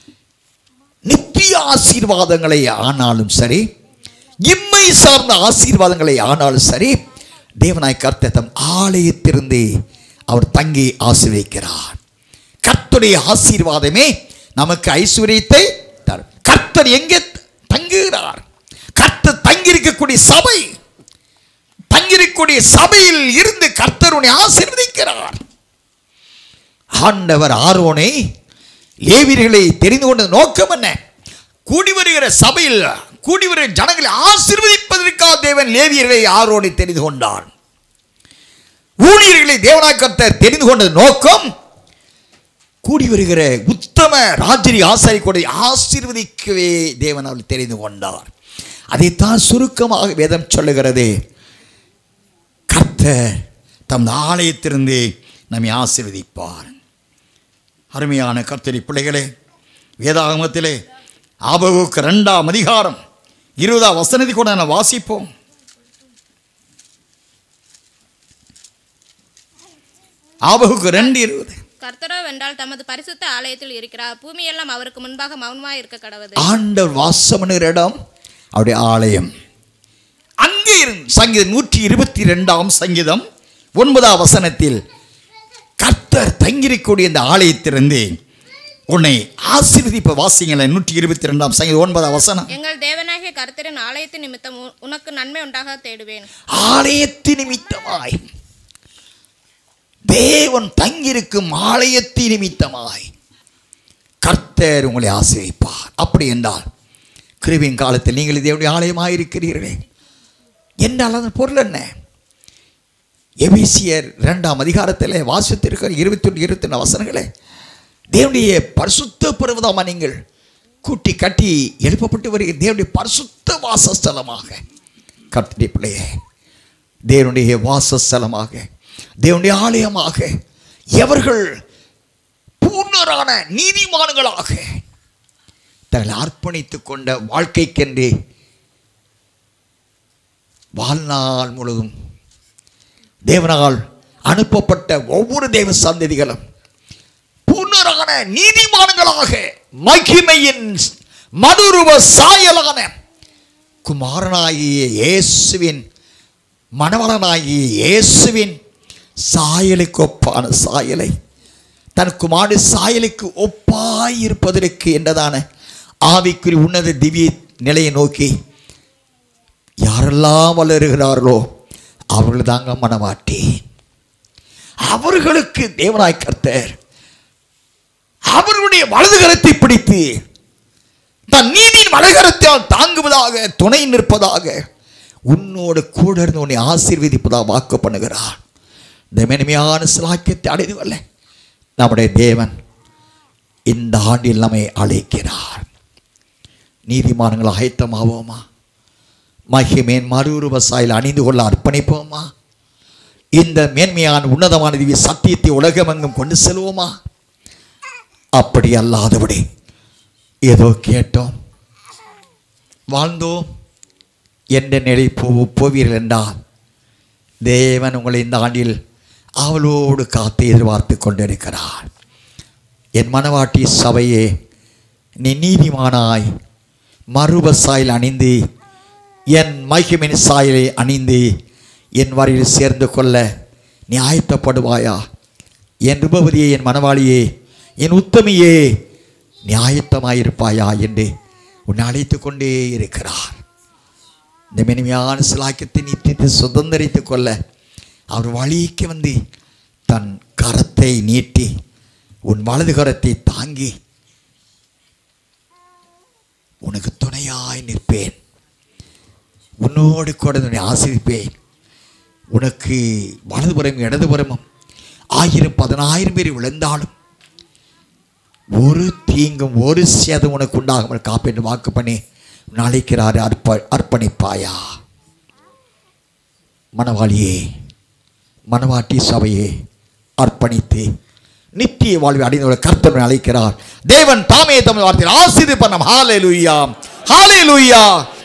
நித்திய ஆசீர்வாதங்களை ஆனாலும் சரி இம்மை சார்ந்த ஆசீர்வாதங்களை ஆனாலும் சரி தேவனாய் கர்த்தர் தம் ஆலயத்திலிருந்து அவர் தங்கி ஆசீர்வதிக்கிறார் கர்த்தருடைய ஆசீர்வாதமே நமக்கு ஐஸ்வர்யத்தை தரும் கர்த்தர் எங்கே தங்குகிறார் கர்த்தர் தங்கியிருக்கக்கூடிய சபை தங்கியிருக்கக்கூடிய சபையில் இருந்து கர்த்தருனை ஆசீர்வதிக்கிறார் ஆண்டவர் ஆரோனை லேவியர்களை தெரிந்து கொண்ட நோக்கம் என்ன கூடி வருகிற சபையில் கூடி வருகிற ஜனங்களை ஆசீர்வதிப்பதற்காக தேவன் லேவியர்களை ஆரோனை தெரிந்து கொண்டான் ஊழியர்களை தேவனாய் கர்த்தர் தெரிந்து கொண்ட நோக்கம் கூடி வருகிற உத்தம ராஜரி ஆசாரி கூட ஆசீர்வதிக்கவே தேவன் அவள் தெரிந்து கொண்டார் அதைத்தான் சுருக்கமாக வேதம் சொல்லுகிறது கர்த்தர் தம் ஆலயத்திலிருந்து நம்மை ஆசீர்வதிப்பார் அருமையான கர்த்தரி பிள்ளைகளே வேதாகமத்திலே ஆபகுக்கு ரெண்டாம் அதிகாரம் இருபதாம் வசனத்தை கூட நான் வாசிப்போம் ஆபகுக்கு ரெண்டு இருபது கர்த்தரோ வென்றால் தமது பரிசுத்த ஆலயத்தில் இருக்கிறார் பூமியெல்லாம் அவருக்கு முன்பாக மௌனமாய் இருக்க கடவது ஆண்டவர் வாசம் பண்ணுகிற இடம் அவருடைய ஆலயம் அங்கே இருந்து சங்கீதம் நூற்றி இருபத்தி ரெண்டாம் சங்கீதம் ஒன்பதாம் வசனத்தில் கர்த்தர் தங்கியிருக்கக்கூடிய இந்த ஆலயத்திலிருந்து உன்னை ஆசீர்வதிப்ப வாசிங்களேன் நூற்றி இருபத்தி ரெண்டாம் சங்கீதம் ஒன்பதாம் வசனம் எங்கள் தேவனாகிய கர்த்தரின் ஆலயத்தின் நிமித்தம் உ- உனக்கு நன்மை உண்டாக தேடுவேன் ஆலயத்து நிமித்தமாய் தேவன் தங்கியிருக்கும் ஆலயத்து நிமித்தமாய் கர்த்தர் உங்களை ஆசிரிப்பார் அப்படி என்றால் கிருவின் காலத்தில் நீங்கள் தேவனுடைய ஆலயமாக இருக்கிறீர்களே என்றால் அதன் பொருள் என்ன எபிசியர் இரண்டாம் அதிகாரத்தில் வாசித்திருக்கிற இருபத்தி ஒன்று இருபத்தி ரெண்டு வசனங்களே தேவனுடைய பரிசுத்த பருவதமா நீங்கள் கூட்டி கட்டி எழுப்பப்பட்டு வருகிற தேவனுடைய பரிசுத்த வாசஸ்தலமாக கர்த்தருடைய பிள்ளையே தேவனுடைய வாசஸ்தலமாக தேவனுடைய ஆலயமாக எவர்கள் பூர்ணரான நீதிமான்களாக தங்களை அர்ப்பணித்துக் கொண்ட வாழ்க்கைக்கென்று வாழ்நாள் முழுவதும் தேவனால் அனுப்பப்பட்ட ஒவ்வொரு தேவ சந்ததிகளும் பூர்ணரான நீதிமான்களாக மகிமையின் மனுருவ சாயலான குமாரனாகிய இயேசுவின் மணவளனாகிய இயேசுவின் சாயலுக்கு ஒப்பான சாயலை தன் குமாரனுடைய சாயலுக்கு ஒப்பாய் இருப்பதற்கு என்றதான ஆவிக்குறி உன்னத திவ்ய நிலையை நோக்கி யாரெல்லாம் வளருகிறார்களோ அவர்கள் தாங்க மனவாட்டி அவர்களுக்கு தேவனாய் கர்த்தர் அவர்களுடைய வலது கரத்தை பிடித்து தன் நீதியின் வலகரத்தால் தாங்குவதாக துணை நிற்பதாக உன்னோடு கூட இருந்து உன்னை ஆசீர்வதிப்பதாக வாக்கு பண்ணுகிறார் இந்த மென்மையான சிலாக்கியத்தை அடைந்து கொள்ள நம்முடைய தேவன் இந்த ஆண்டில் நம்மை அழைக்கிறார் நீதிமான்கள் ஆயத்தமாவோமா மகிமேன் மறுரூப சாயில் அணிந்து கொள்ள அர்ப்பணிப்போமா இந்த மேன்மையான உன்னதமான திவ்ய சத்தியத்தை உலகமெங்கும் கொண்டு செல்வோமா அப்படி அல்லாதபடி ஏதோ கேட்டோம் வாழ்ந்தோம் என்ற நிலை போ போவீர்கள் என்றால் தேவன் உங்களை இந்த ஆண்டில் அவளோடு காத்து எதிர்பார்த்து கொண்டிருக்கிறார் என் மனவாட்டி சபையே நீ நீதிமானாய் மறுப சாயல் அணிந்து என் மகிமின் சாயலை அணிந்து என் வரையில் சேர்ந்து கொள்ள நீ ஆயத்தப்படுவாயா என் ருபவதியே என் மனவாளியே என் உத்தமியே நீ ஆயத்தமாயிருப்பாயா என்று உன்னை அழைத்து கொண்டே இருக்கிறார் இந்த மெனிமையான சிலாக்கியத்தை நீட்டித்து சுதந்திரித்துக் கொள்ள அவர் வழிக்கு வந்து தன் கரத்தை நீட்டி உன் வலது கரத்தை தாங்கி உனக்கு துணையாய் நிற்பேன் உன்னோடு கூட உன்னை ஆசிரிப்பேன் உனக்கு வலதுபுறம் இடதுபுறமும் ஆயிரம் பதினாயிரம் பேர் விழுந்தாலும் ஒரு தீங்கும் ஒரு சேதம் உனக்கு உண்டாகாமல் காப்பேன் வாக்கு பண்ணி அழைக்கிறாரு அர்ப்ப அர்ப்பணிப்பாயா மணவாளியே மணவாட்டி சபையே அர்ப்பணித்து நித்திய வாழ்வை அடைந்தவர்கள் கர்த்தனை அழைக்கிறார் தேவன் தாமே தமிழ் வார்த்தையில் ஆசிரியர் பண்ணம் ஹாலே லுய்யா ஹாலே லுய்யா